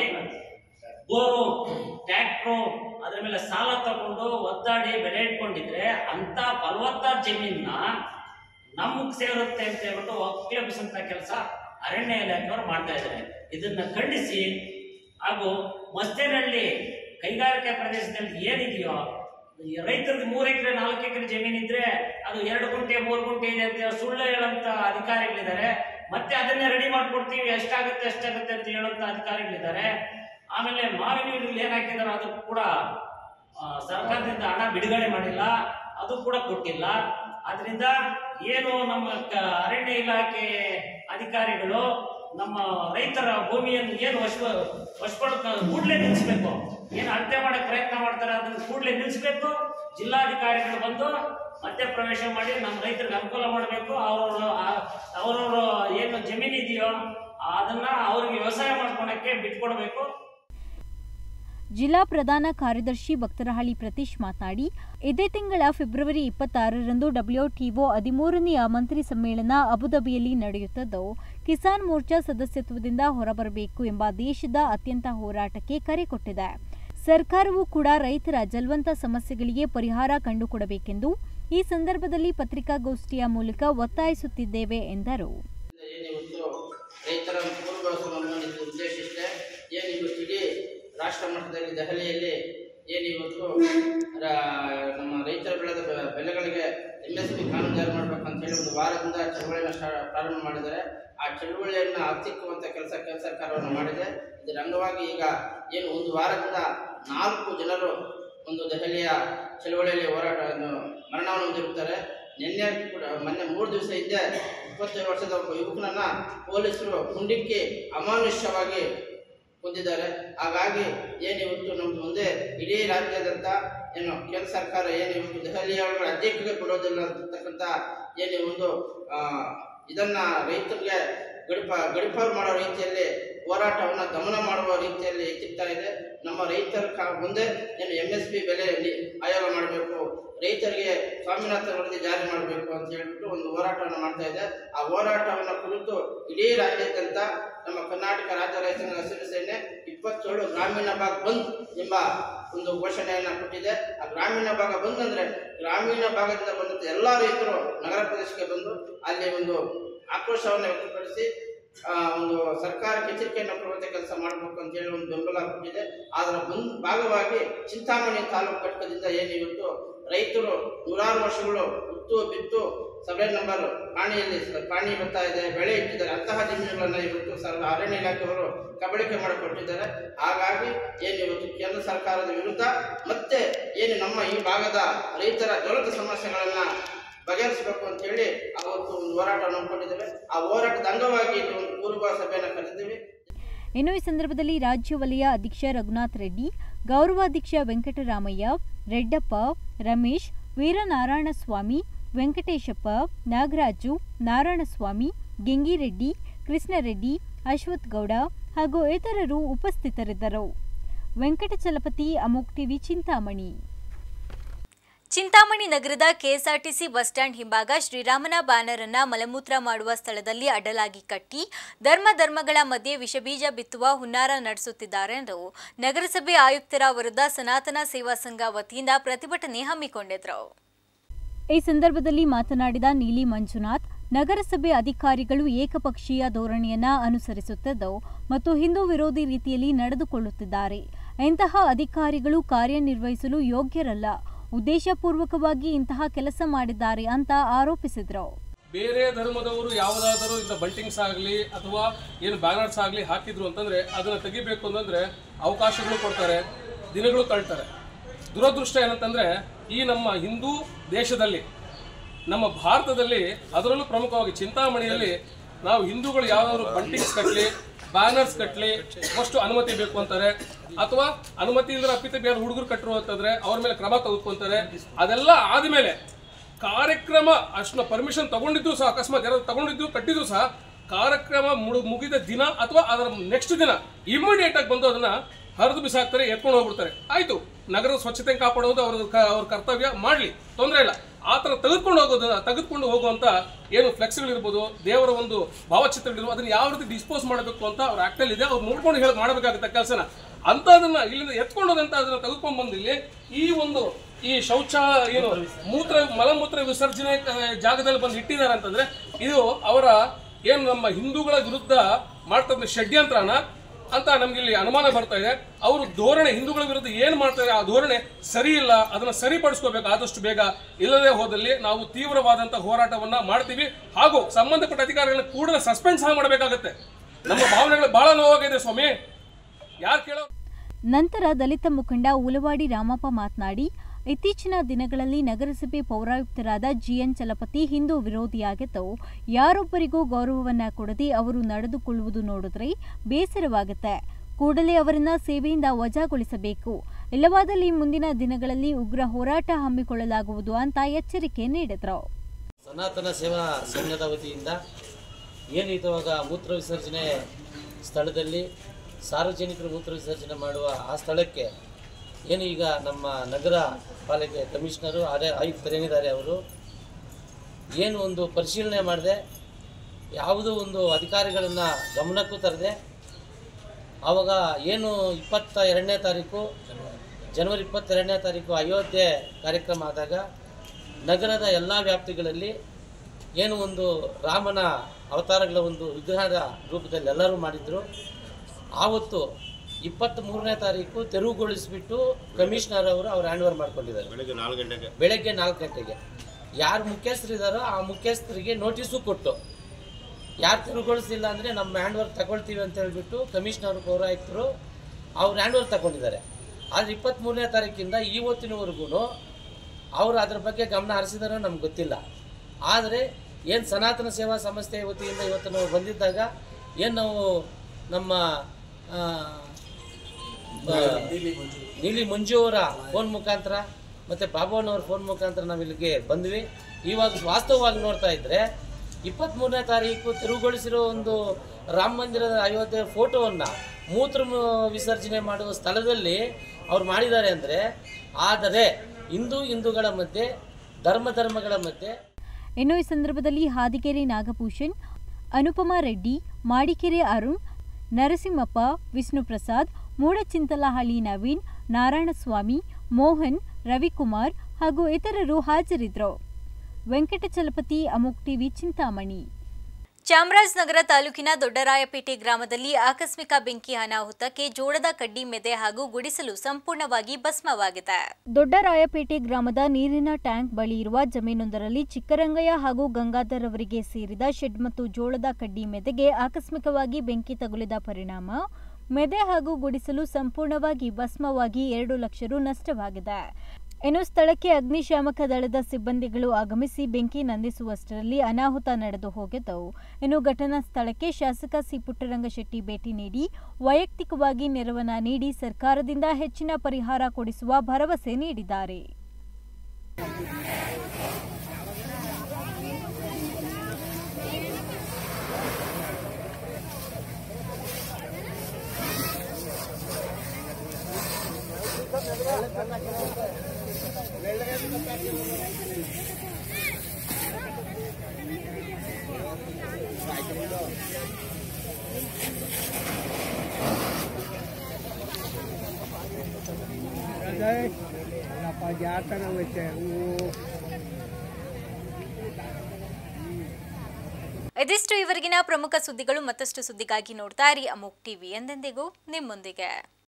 ಬೋರು ಟ್ರ್ಯಾಕ್ಟ್ರು ಅದ್ರ ಮೇಲೆ ಸಾಲ ತಗೊಂಡು ಒದ್ದಾಡಿ ಬೆಲೆ ಇಟ್ಕೊಂಡಿದ್ರೆ ಅಂತ ಫಲವತ್ತಾದ ಜಮೀನ ನಮಗೆ ಸೇರುತ್ತೆ ಅಂತ ಹೇಳ್ಬಿಟ್ಟು ಒಕ್ಕಲೆಬ್ಬಿಸಂತ ಕೆಲಸ ಅರಣ್ಯ ಇಲಾಖೆಯವರು ಮಾಡ್ತಾ ಇದ್ದಾರೆ ಇದನ್ನ ಖಂಡಿಸಿ ಹಾಗೂ ಮಸ್ತೇನಹಳ್ಳಿ ಕೈಗಾರಿಕಾ ಪ್ರದೇಶದಲ್ಲಿ ಏನಿದೆಯೋ ಈ ರೈತರಿಗೆ ಮೂರು ಎಕರೆ ನಾಲ್ಕು ಎಕರೆ ಜಮೀನಿದ್ರೆ ಅದು ಎರಡು ಗುಂಟೆ ಮೂರು ಗುಂಟೆ ಇದೆ ಅಂತ ಹೇಳಿ ಸುಳ್ಳು ಹೇಳಂತ ಅಧಿಕಾರಿಗಳಿದ್ದಾರೆ ಮತ್ತೆ ಅದನ್ನೇ ರೆಡಿ ಮಾಡ್ಕೊಡ್ತೀವಿ ಎಷ್ಟಾಗುತ್ತೆ ಎಷ್ಟಾಗುತ್ತೆ ಅಂತ ಹೇಳಂತ ಅಧಿಕಾರಿಗಳಿದ್ದಾರೆ ಆಮೇಲೆ ಮಾವಿನ ಗಿಡಗಳು ಏನ್ ಹಾಕಿದಾರೋ ಅದು ಕೂಡ ಆ, ಸರ್ಕಾರದಿಂದ ಹಣ ಬಿಡುಗಡೆ ಮಾಡಿಲ್ಲ ಅದು ಕೂಡ ಕೊಟ್ಟಿಲ್ಲ ಆದ್ರಿಂದ ಏನು ನಮ್ಮ ಕ- ಅರಣ್ಯ ಇಲಾಖೆ ಅಧಿಕಾರಿಗಳು ನಮ್ಮ ರೈತರ ಭೂಮಿಯನ್ನು ಏನು ವಶ ವಶಪಡ್ಕ ಕೂಡಲೇ ನಿಲ್ಲಿಸ್ಬೇಕು ಏನು ಅಳತೆ ಮಾಡಕ್ ಪ್ರಯತ್ನ ಮಾಡ್ತಾರೆ ಅದನ್ನ ಕೂಡಲೇ ನಿಲ್ಲಿಸ್ಬೇಕು ಜಿಲ್ಲಾಧಿಕಾರಿಗಳು ಬಂದು ಮಧ್ಯ ಪ್ರವೇಶ ಮಾಡಿ ನಮ್ಮ ರೈತರಿಗೆ ಅನುಕೂಲ ಮಾಡಬೇಕು ಅವ್ರವ್ರ ಅವ್ರವ್ರ ಏನು ಜಮೀನು ಇದೆಯೋ ಅದನ್ನ ಅವ್ರಿಗೆ ವ್ಯವಸಾಯ ಮಾಡ್ಕೊಳಕ್ಕೆ ಬಿಟ್ಕೊಡ್ಬೇಕು ಜಿಲ್ಲಾ ಪ್ರಧಾನ ಕಾರ್ಯದರ್ಶಿ ಭಕ್ತರಹಳ್ಳಿ ಪ್ರತೀಶ್ ಮಾತನಾಡಿ ಇದೇ ತಿಂಗಳ ಫೆಬ್ರವರಿ ಇಪ್ಪತ್ತಾರರಂದು ಡಬ್ಲ್ಯೂಟಿಒ ಹದಿಮೂರನೆಯ ಮಂತ್ರಿ ಸಮ್ಮೇಳನ ಅಬುಧಾಬಿಯಲ್ಲಿ ನಡೆಯುತ್ತದ್ದು ಕಿಸಾನ್ ಮೋರ್ಚಾ ಸದಸ್ಯತ್ವದಿಂದ ಹೊರಬರಬೇಕು ಎಂಬ ದೇಶದ ಅತ್ಯಂತ ಹೋರಾಟಕ್ಕೆ ಕರೆ ಕೊಟ್ಟಿದೆ ಸರ್ಕಾರವು ಕೂಡ ರೈತರ ಜಲ್ವಂತ ಸಮಸ್ಯೆಗಳಿಗೆ ಪರಿಹಾರ ಕಂಡುಕೊಡಬೇಕೆಂದು ಈ ಸಂದರ್ಭದಲ್ಲಿ ಪತ್ರಿಕಾಗೋಷ್ಠಿಯ ಮೂಲಕ ಒತ್ತಾಯಿಸುತ್ತಿದ್ದೇವೆ ಎಂದರು ಏನಿವತ್ತು ರೈತರ ಪೂರ್ವಸವನ್ನು ಉದ್ದೇಶಿಸಿದೆ ಏನಿವತ್ತು ಇಡೀ ರಾಷ್ಟ್ರ ಮಟ್ಟದಲ್ಲಿ ದೆಹಲಿಯಲ್ಲಿ ಏನಿವತ್ತು ರಾ- ನಮ್ಮ ರೈತರ ಬೆಳೆದ ಬೆ- ಬೆಲೆಗಳಿಗೆ ಎಂ ಎಸ್ ಪಿ ಕಾನೂನು ಜಾರಿ ಮಾಡ್ಬೇಕಂತ ಹೇಳಿ ಒಂದು ವಾರದಿಂದ ಚಳವಳಿಯನ್ನು ಸ್ಟಾ- ಪ್ರಾರಂಭ ಮಾಡಿದ್ದಾರೆ ಆ ಚಳವಳಿಯನ್ನು ಹತ್ತಿಕ್ಕುವಂಥ ಕೆಲಸ ಕೇಂದ್ರ ಸರ್ಕಾರವನ್ನು ಮಾಡಿದೆ ಇದರ ಅಂಗವಾಗಿ ಈಗ ಏನು ಒಂದು ವಾರದಿಂದ ನಾಲ್ಕು ಜನರು ಒಂದು ದೆಹಲಿಯ ಚಳವಳಿಯಲ್ಲಿ ಹೋರಾಟ ಮರಣವನ್ನು ಹೊಂದಿರುತ್ತಾರೆ ನಿನ್ನೆ ಕೂಡ ಮೊನ್ನೆ ಮೂರು ದಿವಸ ಹಿಂದೆ ಇಪ್ಪತ್ತೇಳು ವರ್ಷದ ಒಬ್ಬ ಯುವಕನನ್ನ ಪೊಲೀಸರು ಗುಂಡಿಕ್ಕಿ ಅಮಾನುಷ್ಯವಾಗಿ ಹೊಂದಿದ್ದಾರೆ ಹಾಗಾಗಿ ಏನಿವತ್ತು ನಮ್ಮ ಮುಂದೆ ಇಡೀ ರಾಜ್ಯದಂತ ಏನು ಕೇಂದ್ರ ಸರ್ಕಾರ ಏನಿವತ್ತು ದೆಹಲಿಯವರ ಅಧ್ಯಕ್ಷಗೆ ಕೊಡೋದಿಲ್ಲ ಅಂತಕ್ಕಂಥ ಏನು ಒಂದು ಆ, ಇದನ್ನ ರೈತರಿಗೆ ಗಡಿಪ ಗಡಿಪಾರು ಮಾಡೋ ರೀತಿಯಲ್ಲಿ ಹೋರಾಟವನ್ನು ದಮನ ಮಾಡುವ ರೀತಿಯಲ್ಲಿ ಎತ್ತಿಡ್ತಾ ಇದೆ ನಮ್ಮ ರೈತರ ಕಾ- ಮುಂದೆ ಏನು ಎಂ ಎಸ್ ಪಿ ಬೆಲೆ ನಿ- ಆಯೋಗ ಮಾಡಬೇಕು ರೈತರಿಗೆ ಸ್ವಾಮಿನಾಥನ್ ವರದಿ ಜಾರಿ ಮಾಡಬೇಕು ಅಂತ ಹೇಳ್ಬಿಟ್ಟು ಒಂದು ಹೋರಾಟವನ್ನು ಮಾಡ್ತಾ ಇದೆ ಆ ಹೋರಾಟವನ್ನು ಕುರಿತು ಇಡೀ ರಾಜ್ಯಾದ್ಯಂತ ನಮ್ಮ ಕರ್ನಾಟಕ ರಾಜ್ಯ ರೈತ ಸಂಘ ಹಸಿರು ಸೇನೆ ಇಪ್ಪತ್ತೇಳು ಗ್ರಾಮೀಣ ಭಾಗ ಬಂದ್ ಎಂಬ ಒಂದು ಘೋಷಣೆಯನ್ನ ಕೊಟ್ಟಿದೆ ಆ ಗ್ರಾಮೀಣ ಭಾಗ ಬಂದ್ ಅಂದ್ರೆ ಗ್ರಾಮೀಣ ಭಾಗದಿಂದ ಬಂದಂತ ಎಲ್ಲಾ ರೈತರು ನಗರ ಪ್ರದೇಶಕ್ಕೆ ಬಂದು ಅಲ್ಲಿ ಒಂದು ಆಕ್ರೋಶವನ್ನು ವ್ಯಕ್ತಪಡಿಸಿ ಆ, ಒಂದು ಸರ್ಕಾರಕ್ಕೆ ಎಚ್ಚರಿಕೆಯನ್ನು ಕೊಡುವಂತೆ ಕೆಲಸ ಮಾಡಬೇಕು ಅಂತ ಹೇಳಿ ಒಂದು ಬೆಂಬಲ ಕೊಟ್ಟಿದೆ ಅದರ ಬಂದ್ ಭಾಗವಾಗಿ ಚಿಂತಾಮಣಿ ತಾಲೂಕು ಘಟಕದಿಂದ ಏನು ಇವತ್ತು ರೈತರು ನೂರಾರು ವರ್ಷಗಳು ಉತ್ತು ಬಿತ್ತು ಸಭೆ ನಂಬರ್ ಪಾಣಿಯಲ್ಲಿ ಸ- ಪಾಣಿ ಬರ್ತಾ ಇದೆ ಬೆಳೆ ಇಟ್ಟಿದ್ದಾರೆ ಅಂತಹ ಜಮೀನುಗಳನ್ನ ಇವತ್ತು ಸರ್ ಅರಣ್ಯ ಇಲಾಖೆಯವರು ಕಬಳಿಕೆ ಮಾಡಿಕೊಟ್ಟಿದ್ದಾರೆ ಹಾಗಾಗಿ ಏನು ಇವತ್ತು ಕೇಂದ್ರ ಸರ್ಕಾರದ ವಿರುದ್ಧ ಮತ್ತೆ ಏನು ನಮ್ಮ ಈ ಭಾಗದ ರೈತರ ಜ್ವಲಂತ ಸಮಸ್ಯೆಗಳನ್ನ ಬಗೆಹರಿಸಬೇಕು ಅಂತ ಹೇಳಿ ಅವತ್ತು ಒಂದು ಹೋರಾಟವನ್ನು ಹಮ್ಮಿಕೊಂಡಿದ್ದೇವೆ ಆ ಹೋರಾಟದ ಅಂಗವಾಗಿ ಇಲ್ಲಿ ಒಂದು ಪೂರ್ವ ಸಭೆಯನ್ನು ಕರೆದಿದ್ದೀವಿ ಇನ್ನು ಈ ಸಂದರ್ಭದಲ್ಲಿ ರಾಜ್ಯ ವಲಯ ಅಧ್ಯಕ್ಷ ರಘುನಾಥ್ ರೆಡ್ಡಿ ಗೌರವಾಧ್ಯಕ್ಷ ವೆಂಕಟರಾಮಯ್ಯ ರೆಡ್ಡಪ್ಪ ರಮೇಶ್ ವೀರನಾರಾಯಣಸ್ವಾಮಿ ವೆಂಕಟೇಶಪ್ಪ ನಾಗರಾಜು ನಾರಾಯಣಸ್ವಾಮಿ ಗೆಂಗಿರೆಡ್ಡಿ ಕೃಷ್ಣರೆಡ್ಡಿ ಅಶ್ವಥ್ ಗೌಡ ಹಾಗೂ ಇತರರು ಉಪಸ್ಥಿತರಿದ್ದರು ವೆಂಕಟಚಲಪತಿ ಅಮೋಕ್ ಟಿವಿ ಚಿಂತಾಮಣಿ ಚಿಂತಾಮಣಿ ನಗರದ ಕೆಎಸ್ಆರ್ಟಿಸಿ ಬಸ್ ಸ್ಟ್ಯಾಂಡ್ ಹಿಂಭಾಗ ಶ್ರೀರಾಮನ ಬ್ಯಾನರ್ ಅನ್ನ ಮಲಮೂತ್ರ ಮಾಡುವ ಸ್ಥಳದಲ್ಲಿ ಅಡ್ಡಲಾಗಿ ಕಟ್ಟಿ ಧರ್ಮ ಧರ್ಮಗಳ ಮಧ್ಯೆ ವಿಷಬೀಜ ಬಿತ್ತುವ ಹುನ್ನಾರ ನಡೆಸುತ್ತಿದ್ದಾರೆ ಎಂದು ನಗರಸಭೆ ಆಯುಕ್ತರ ವಿರುದ್ಧ ಸನಾತನ ಸೇವಾ ಸಂಘ ವತಿಯಿಂದ ಪ್ರತಿಭಟನೆ ಹಮ್ಮಿಕೊಂಡಿದ್ರು ಈ ಸಂದರ್ಭದಲ್ಲಿ ಮಾತನಾಡಿದ ನೀಲಿ ಮಂಜುನಾಥ್ ನಗರಸಭೆ ಅಧಿಕಾರಿಗಳು ಏಕಪಕ್ಷೀಯ ಧೋರಣೆಯನ್ನ ಅನುಸರಿಸುತ್ತಿದ್ದು ಮತ್ತು ಹಿಂದೂ ವಿರೋಧಿ ರೀತಿಯಲ್ಲಿ ನಡೆದುಕೊಳ್ಳುತ್ತಿದ್ದಾರೆ ಇಂತಹ ಅಧಿಕಾರಿಗಳು ಕಾರ್ಯನಿರ್ವಹಿಸಲು ಯೋಗ್ಯರಲ್ಲ ಉದ್ದೇಶಪೂರ್ವಕವಾಗಿ ಇಂತಹ ಕೆಲಸ ಮಾಡಿದ್ದಾರೆ ಅಂತ ಆರೋಪಿಸಿದ್ರು ಬೇರೆ ಧರ್ಮದವರು ಯಾವುದಾದರೂ ಇಂಥ ಬಂಟಿಂಗ್ಸ್ ಆಗಲಿ ಅಥವಾ ಏನು ಬ್ಯಾನರ್ಸ್ ಆಗಲಿ ಹಾಕಿದ್ರು ಅಂತಂದ್ರೆ ಅದನ್ನ ತೆಗಿಬೇಕು ಅಂತಂದ್ರೆ ಅವಕಾಶಗಳು ಕೊಡ್ತಾರೆ ದಿನಗಳು ತಳ್ತಾರೆ ದುರದೃಷ್ಟ ಏನಂತಂದ್ರೆ ಈ ನಮ್ಮ ಹಿಂದೂ ದೇಶದಲ್ಲಿ ನಮ್ಮ ಭಾರತದಲ್ಲಿ ಅದರಲ್ಲೂ ಪ್ರಮುಖವಾಗಿ ಚಿಂತಾಮಣಿಯಲ್ಲಿ ನಾವು ಹಿಂದೂಗಳು ಯಾವ್ದಾದ್ರು ಬಂಟಿಂಗ್ಸ್ ಕಟ್ಟಲಿ ಬ್ಯಾನರ್ಸ್ ಕಟ್ಟಲಿ ಫಸ್ಟ್ ಅನುಮತಿ ಬೇಕು ಅಂತಾರೆ ಅಥವಾ ಅನುಮತಿ ಇಲ್ಲದ್ರೆ ಅಪ್ಪಿತ ಬೇರೆ ಹುಡುಗರು ಕಟ್ಟರು ಅಂತಂದ್ರೆ ಅವ್ರ ಮೇಲೆ ಕ್ರಮ ತೆಗೆದುಕೊಂತಾರೆ ಅದೆಲ್ಲ ಆದ್ಮೇಲೆ ಕಾರ್ಯಕ್ರಮ ಅಷ್ಟು ಪರ್ಮಿಷನ್ ತಗೊಂಡಿದ್ದು ಸಹ ಅಕಸ್ಮಾತ್ ಯಾರಾದ್ರು ತಗೊಂಡಿದ್ದು ಕಟ್ಟಿದ್ರು ಸಹ ಕಾರ್ಯಕ್ರಮ ಮುಡು- ಮುಗಿದ ದಿನ ಅಥವಾ ಅದರ ನೆಕ್ಸ್ಟ್ ದಿನ ಇಮಿಡಿಯೇಟ್ ಆಗಿ ಬಂದು ಅದನ್ನ ಹರಿದು ಬಿಸಾಕ್ತಾರೆ ಎತ್ಕೊಂಡು ಹೋಗ್ಬಿಡ್ತಾರೆ ಆಯ್ತು ನಗರದ ಸ್ವಚ್ಛತೆ ಕಾಪಾಡೋದು ಅವ್ರ ಕ- ಅವ್ರ ಕರ್ತವ್ಯ ಮಾಡ್ಲಿ ತೊಂದರೆ ಇಲ್ಲ ಆ ಥರ ತೆಗೆದುಕೊಂಡು ಹೋಗೋದು ತೆಗೆದುಕೊಂಡು ಹೋಗುವಂತ ಏನು ಫ್ಲೆಕ್ಸ್ಗಳಿರ್ಬೋದು ದೇವರ ಒಂದು ಭಾವಚಿತ್ರಗಳಿರ್ಬೋದು ಅದನ್ನ ಯಾವ ರೀತಿ ಡಿಸ್ಪೋಸ್ ಮಾಡಬೇಕು ಅಂತ ಅವ್ರ ಆಕ್ಟಲ್ಲಿ ಇದೆ ಅವ್ರು ನೋಡ್ಕೊಂಡು ಹೇಳಿ ಮಾಡಬೇಕಾಗುತ್ತೆ ಕೆಲಸನ ಅಂತದನ್ನ ಇಲ್ಲಿಂದ ಎತ್ಕೊಂಡೋದಂತ ಅದನ್ನ ತೆಗೆದುಕೊಂಡು ಬಂದು ಇಲ್ಲಿ ಈ ಒಂದು ಈ ಶೌಚ ಏನು ಮೂತ್ರ ಮಲಮೂತ್ರ ವಿಸರ್ಜನೆ ಆ, ಜಾಗದಲ್ಲಿ ಬಂದು ಇಟ್ಟಿದ್ದಾರೆ ಅಂತಂದ್ರೆ ಇದು ಅವರ ಏನು ನಮ್ಮ ಹಿಂದೂಗಳ ವಿರುದ್ಧ ಮಾಡ್ತಕ್ಕಂಥ ಷಡ್ಯಂತ್ರನ ಅಂತ ನಮ್ಗೆ ಇಲ್ಲಿ ಅನುಮಾನ ಬರ್ತಾ ಇದೆ ಅವರು ಧೋರಣೆ ಹಿಂದೂಗಳ ವಿರುದ್ಧ ಏನ್ ಮಾಡ್ತಾರೆ ಆ ಧೋರಣೆ ಸರಿ ಇಲ್ಲ ಅದನ್ನ ಸರಿಪಡಿಸ್ಕೋಬೇಕು ಆದಷ್ಟು ಬೇಗ ಇಲ್ಲದೆ ಹೋದಲ್ಲಿ ನಾವು ತೀವ್ರವಾದಂತ ಹೋರಾಟವನ್ನ ಮಾಡ್ತೀವಿ ಹಾಗೂ ಸಂಬಂಧಪಟ್ಟ ಅಧಿಕಾರಿಗಳನ್ನ ಕೂಡಲೇ ಸಸ್ಪೆಂಡ್ ಸಹ ಮಾಡಬೇಕಾಗತ್ತೆ ನಮ್ಮ ಭಾವನೆಗಳು ಬಹಳ ನೋವಾಗಿದೆ ಸ್ವಾಮಿ ಯಾರು ಕೇಳೋ ನಂತರ ದಲಿತ ಮುಖಂಡ ಉಲವಾಡಿ ರಾಮಪ್ಪ ಮಾತನಾಡಿ ಇತ್ತೀಚಿನ ದಿನಗಳಲ್ಲಿ ನಗರಸಭೆ ಪೌರಾಯುಕ್ತರಾದ ಜಿಎನ್ ಚಲಪತಿ ಹಿಂದೂ ವಿರೋಧಿಯಾಗಿದ್ದು ಯಾರೊಬ್ಬರಿಗೂ ಗೌರವವನ್ನ ಕೊಡದೆ ಅವರು ನಡೆದುಕೊಳ್ಳುವುದು ನೋಡಿದ್ರೆ ಬೇಸರವಾಗುತ್ತೆ ಕೂಡಲೇ ಅವರನ್ನ ಸೇವೆಯಿಂದ ವಜಾಗೊಳಿಸಬೇಕು ಇಲ್ಲವಾದಲ್ಲಿ ಮುಂದಿನ ದಿನಗಳಲ್ಲಿ ಉಗ್ರ ಹೋರಾಟ ಹಮ್ಮಿಕೊಳ್ಳಲಾಗುವುದು ಅಂತ ಎಚ್ಚರಿಕೆ ನೀಡಿದ್ರು ಸನಾತನ ಸೇವಾ ಸಂಘದ ವತಿಯಿಂದ ಏನು ಇವಾಗ ಮೂತ್ರ ವಿಸರ್ಜನೆ ಸ್ಥಳದಲ್ಲಿ ಸಾರ್ವಜನಿಕರು ಮೂತ್ರ ವಿಸರ್ಜನೆ ಮಾಡುವ ಆ ಸ್ಥಳಕ್ಕೆ ಏನು ಈಗ ನಮ್ಮ ನಗರ ಪಾಲಿಕೆ ಕಮಿಷನರು ಅದೇ ಆಯುಕ್ತರೇನಿದ್ದಾರೆ ಅವರು ಏನು ಒಂದು ಪರಿಶೀಲನೆ ಮಾಡದೆ ಯಾವುದೋ ಒಂದು ಅಧಿಕಾರಿಗಳನ್ನು ಗಮನಕ್ಕೂ ತರದೆ ಆವಾಗ ಏನು ಇಪ್ಪತ್ತ ಎರಡನೇ ತಾರೀಕು ಜನವರಿ ಇಪ್ಪತ್ತೆರಡನೇ ತಾರೀಕು ಅಯೋಧ್ಯೆ ಕಾರ್ಯಕ್ರಮ ಆದಾಗ ನಗರದ ಎಲ್ಲ ವ್ಯಾಪ್ತಿಗಳಲ್ಲಿ ಏನು ಒಂದು ರಾಮನ ಅವತಾರಗಳ ಒಂದು ವಿಗ್ರಹದ ರೂಪದಲ್ಲಿ ಎಲ್ಲರೂ ಮಾಡಿದ್ರು ಆವತ್ತು ಇಪ್ಪತ್ತ್ ಮೂರನೇ ತಾರೀಕು ತೆರವುಗೊಳಿಸಿಬಿಟ್ಟು ಕಮಿಷನರ್ ಅವರು ಅವ್ರು ಹ್ಯಾಂಡ್ ಓವರ್ ಮಾಡ್ಕೊಂಡಿದ್ದಾರೆ ಬೆಳಗ್ಗೆ ನಾಲ್ಕು ಗಂಟೆಗೆ ಬೆಳಗ್ಗೆ ನಾಲ್ಕು ಗಂಟೆಗೆ ಯಾರು ಮುಖ್ಯಸ್ಥರಿದ್ದಾರೋ ಆ ಮುಖ್ಯಸ್ಥರಿಗೆ ನೋಟಿಸು ಕೊಟ್ಟು ಯಾರು ತಿರುಗೊಳಿಸಿಲ್ಲ ಅಂದರೆ ನಮ್ಮ ಹ್ಯಾಂಡ್ ಓವರ್ ತಗೊಳ್ತೀವಿ ಅಂತ ಹೇಳ್ಬಿಟ್ಟು ಕಮಿಷನರ್ ಪೌರಾಯುಕ್ತರು ಅವ್ರು ಹ್ಯಾಂಡ್ ಓವರ್ ತಗೊಂಡಿದ್ದಾರೆ ಆದರೆ ಇಪ್ಪತ್ತ್ಮೂರನೇ ತಾರೀಕಿಂದ ಇವತ್ತಿನವರೆಗೂ ಅವರು ಅದ್ರ ಬಗ್ಗೆ ಗಮನ ಹರಿಸಿದಾರೋ ನಮ್ಗೆ ಗೊತ್ತಿಲ್ಲ ಆದರೆ ಏನು ಸನಾತನ ಸೇವಾ ಸಂಸ್ಥೆ ವತಿಯಿಂದ ಇವತ್ತು ನಾವು ಬಂದಿದ್ದಾಗ ಏನು ನಾವು ನಮ್ಮ ಆ, ಆ, ನೀಲಿ ಮಂಜು ಅವರ ಫೋನ್ ಮುಖಾಂತರ ಮತ್ತು ಬಾಬುವಣ್ಣವ್ರ ಫೋನ್ ಮುಖಾಂತರ ನಾವು ಇಲ್ಲಿಗೆ ಬಂದ್ವಿ ಇವಾಗ ವಾಸ್ತವವಾಗಿ ನೋಡ್ತಾ ಇದ್ದರೆ ಇಪ್ಪತ್ತ್ಮೂರನೇ ತಾರೀಕು ತೆರವುಗೊಳಿಸಿರೋ ಒಂದು ರಾಮ ಮಂದಿರದ ಅಯೋಧ್ಯೆ ಫೋಟೋವನ್ನು ಮೂತ್ರ ಮ- ವಿಸರ್ಜನೆ ಮಾಡುವ ಸ್ಥಳದಲ್ಲಿ ಅವ್ರು ಮಾಡಿದ್ದಾರೆ ಅಂದರೆ ಆದರೆ ಹಿಂದೂ ಹಿಂದೂಗಳ ಮಧ್ಯೆ ಧರ್ಮ ಧರ್ಮಗಳ ಮಧ್ಯೆ ಇನ್ನು ಈ ಸಂದರ್ಭದಲ್ಲಿ ಹಾದಿಗೆರೆ ನಾಗಭೂಷಣ್ ಅನುಪಮಾ ರೆಡ್ಡಿ ಮಾಡಿಕೆರೆ ಅರುಣ್ ನರಸಿಂಹಪ್ಪ ವಿಷ್ಣುಪ್ರಸಾದ್ ಮೂಡಚಿಂತಲಹಳ್ಳಿ ನವೀನ್ ನಾರಾಯಣಸ್ವಾಮಿ ಮೋಹನ್ ರವಿಕುಮಾರ್ ಹಾಗೂ ಇತರರು ಹಾಜರಿದ್ದರು ವೆಂಕಟಚಲಪತಿ ಅಮೋಕ್ ಟಿವಿ ಚಿಂತಾಮಣಿ ಚಾಮರಾಜನಗರ ತಾಲೂಕಿನ ದೊಡ್ಡರಾಯಪೇಟೆ ಗ್ರಾಮದಲ್ಲಿ ಆಕಸ್ಮಿಕ ಬೆಂಕಿ ಅನಾಹುತಕ್ಕೆ ಜೋಳದ ಕಡ್ಡಿ ಮೆದೆ ಹಾಗೂ ಗುಡಿಸಲು ಸಂಪೂರ್ಣವಾಗಿ ಭಸ್ಮವಾಗಿದೆ ದೊಡ್ಡರಾಯಪೇಟೆ ಗ್ರಾಮದ ನೀರಿನ ಟ್ಯಾಂಕ್ ಬಳಿ ಇರುವ ಜಮೀನೊಂದರಲ್ಲಿ ಚಿಕ್ಕರಂಗಯ್ಯ ಹಾಗೂ ಗಂಗಾಧರ್ ಅವರಿಗೆ ಸೇರಿದ ಶೆಡ್ ಮತ್ತು ಜೋಳದ ಕಡ್ಡಿ ಮೆದೆಗೆ ಆಕಸ್ಮಿಕವಾಗಿ ಬೆಂಕಿ ತಗುಲಿದ ಪರಿಣಾಮ ಮೆದೆ ಹಾಗೂ ಗುಡಿಸಲು ಸಂಪೂರ್ಣವಾಗಿ ಭಸ್ಮವಾಗಿ ಎರಡು ಲಕ್ಷ ರು ನಷ್ಟವಾಗಿದೆ ಇನ್ನು ಸ್ಥಳಕ್ಕೆ ಅಗ್ನಿಶಾಮಕ ದಳದ ಸಿಬ್ಬಂದಿಗಳು ಆಗಮಿಸಿ ಬೆಂಕಿ ನಂದಿಸುವಷ್ಟರಲ್ಲಿ ಅನಾಹುತ ನಡೆದು ಹೋಗಿದ್ದು ಇನ್ನು ಘಟನಾ ಸ್ಥಳಕ್ಕೆ ಶಾಸಕ ಸಿ ಪುಟ್ಟರಂಗಶೆಟ್ಟಿ ಭೇಟಿ ನೀಡಿ ವೈಯಕ್ತಿಕವಾಗಿ ನೆರವನ್ನ ನೀಡಿ ಸರ್ಕಾರದಿಂದ ಹೆಚ್ಚಿನ ಪರಿಹಾರ ಕೊಡಿಸುವ ಭರವಸೆ ನೀಡಿದ್ದಾರೆ ಇದಿಷ್ಟು ಇವರೆಗಿನ ಪ್ರಮುಖ ಸುದ್ದಿಗಳು ಮತ್ತಷ್ಟು ಸುದ್ದಿಗಾಗಿ ನೋಡ್ತಾ ಇರಿ ಅಮೋಕ್ ಟಿವಿ ಎಂದೆಂದಿಗೂ ನಿಮ್ಮೊಂದಿಗೆ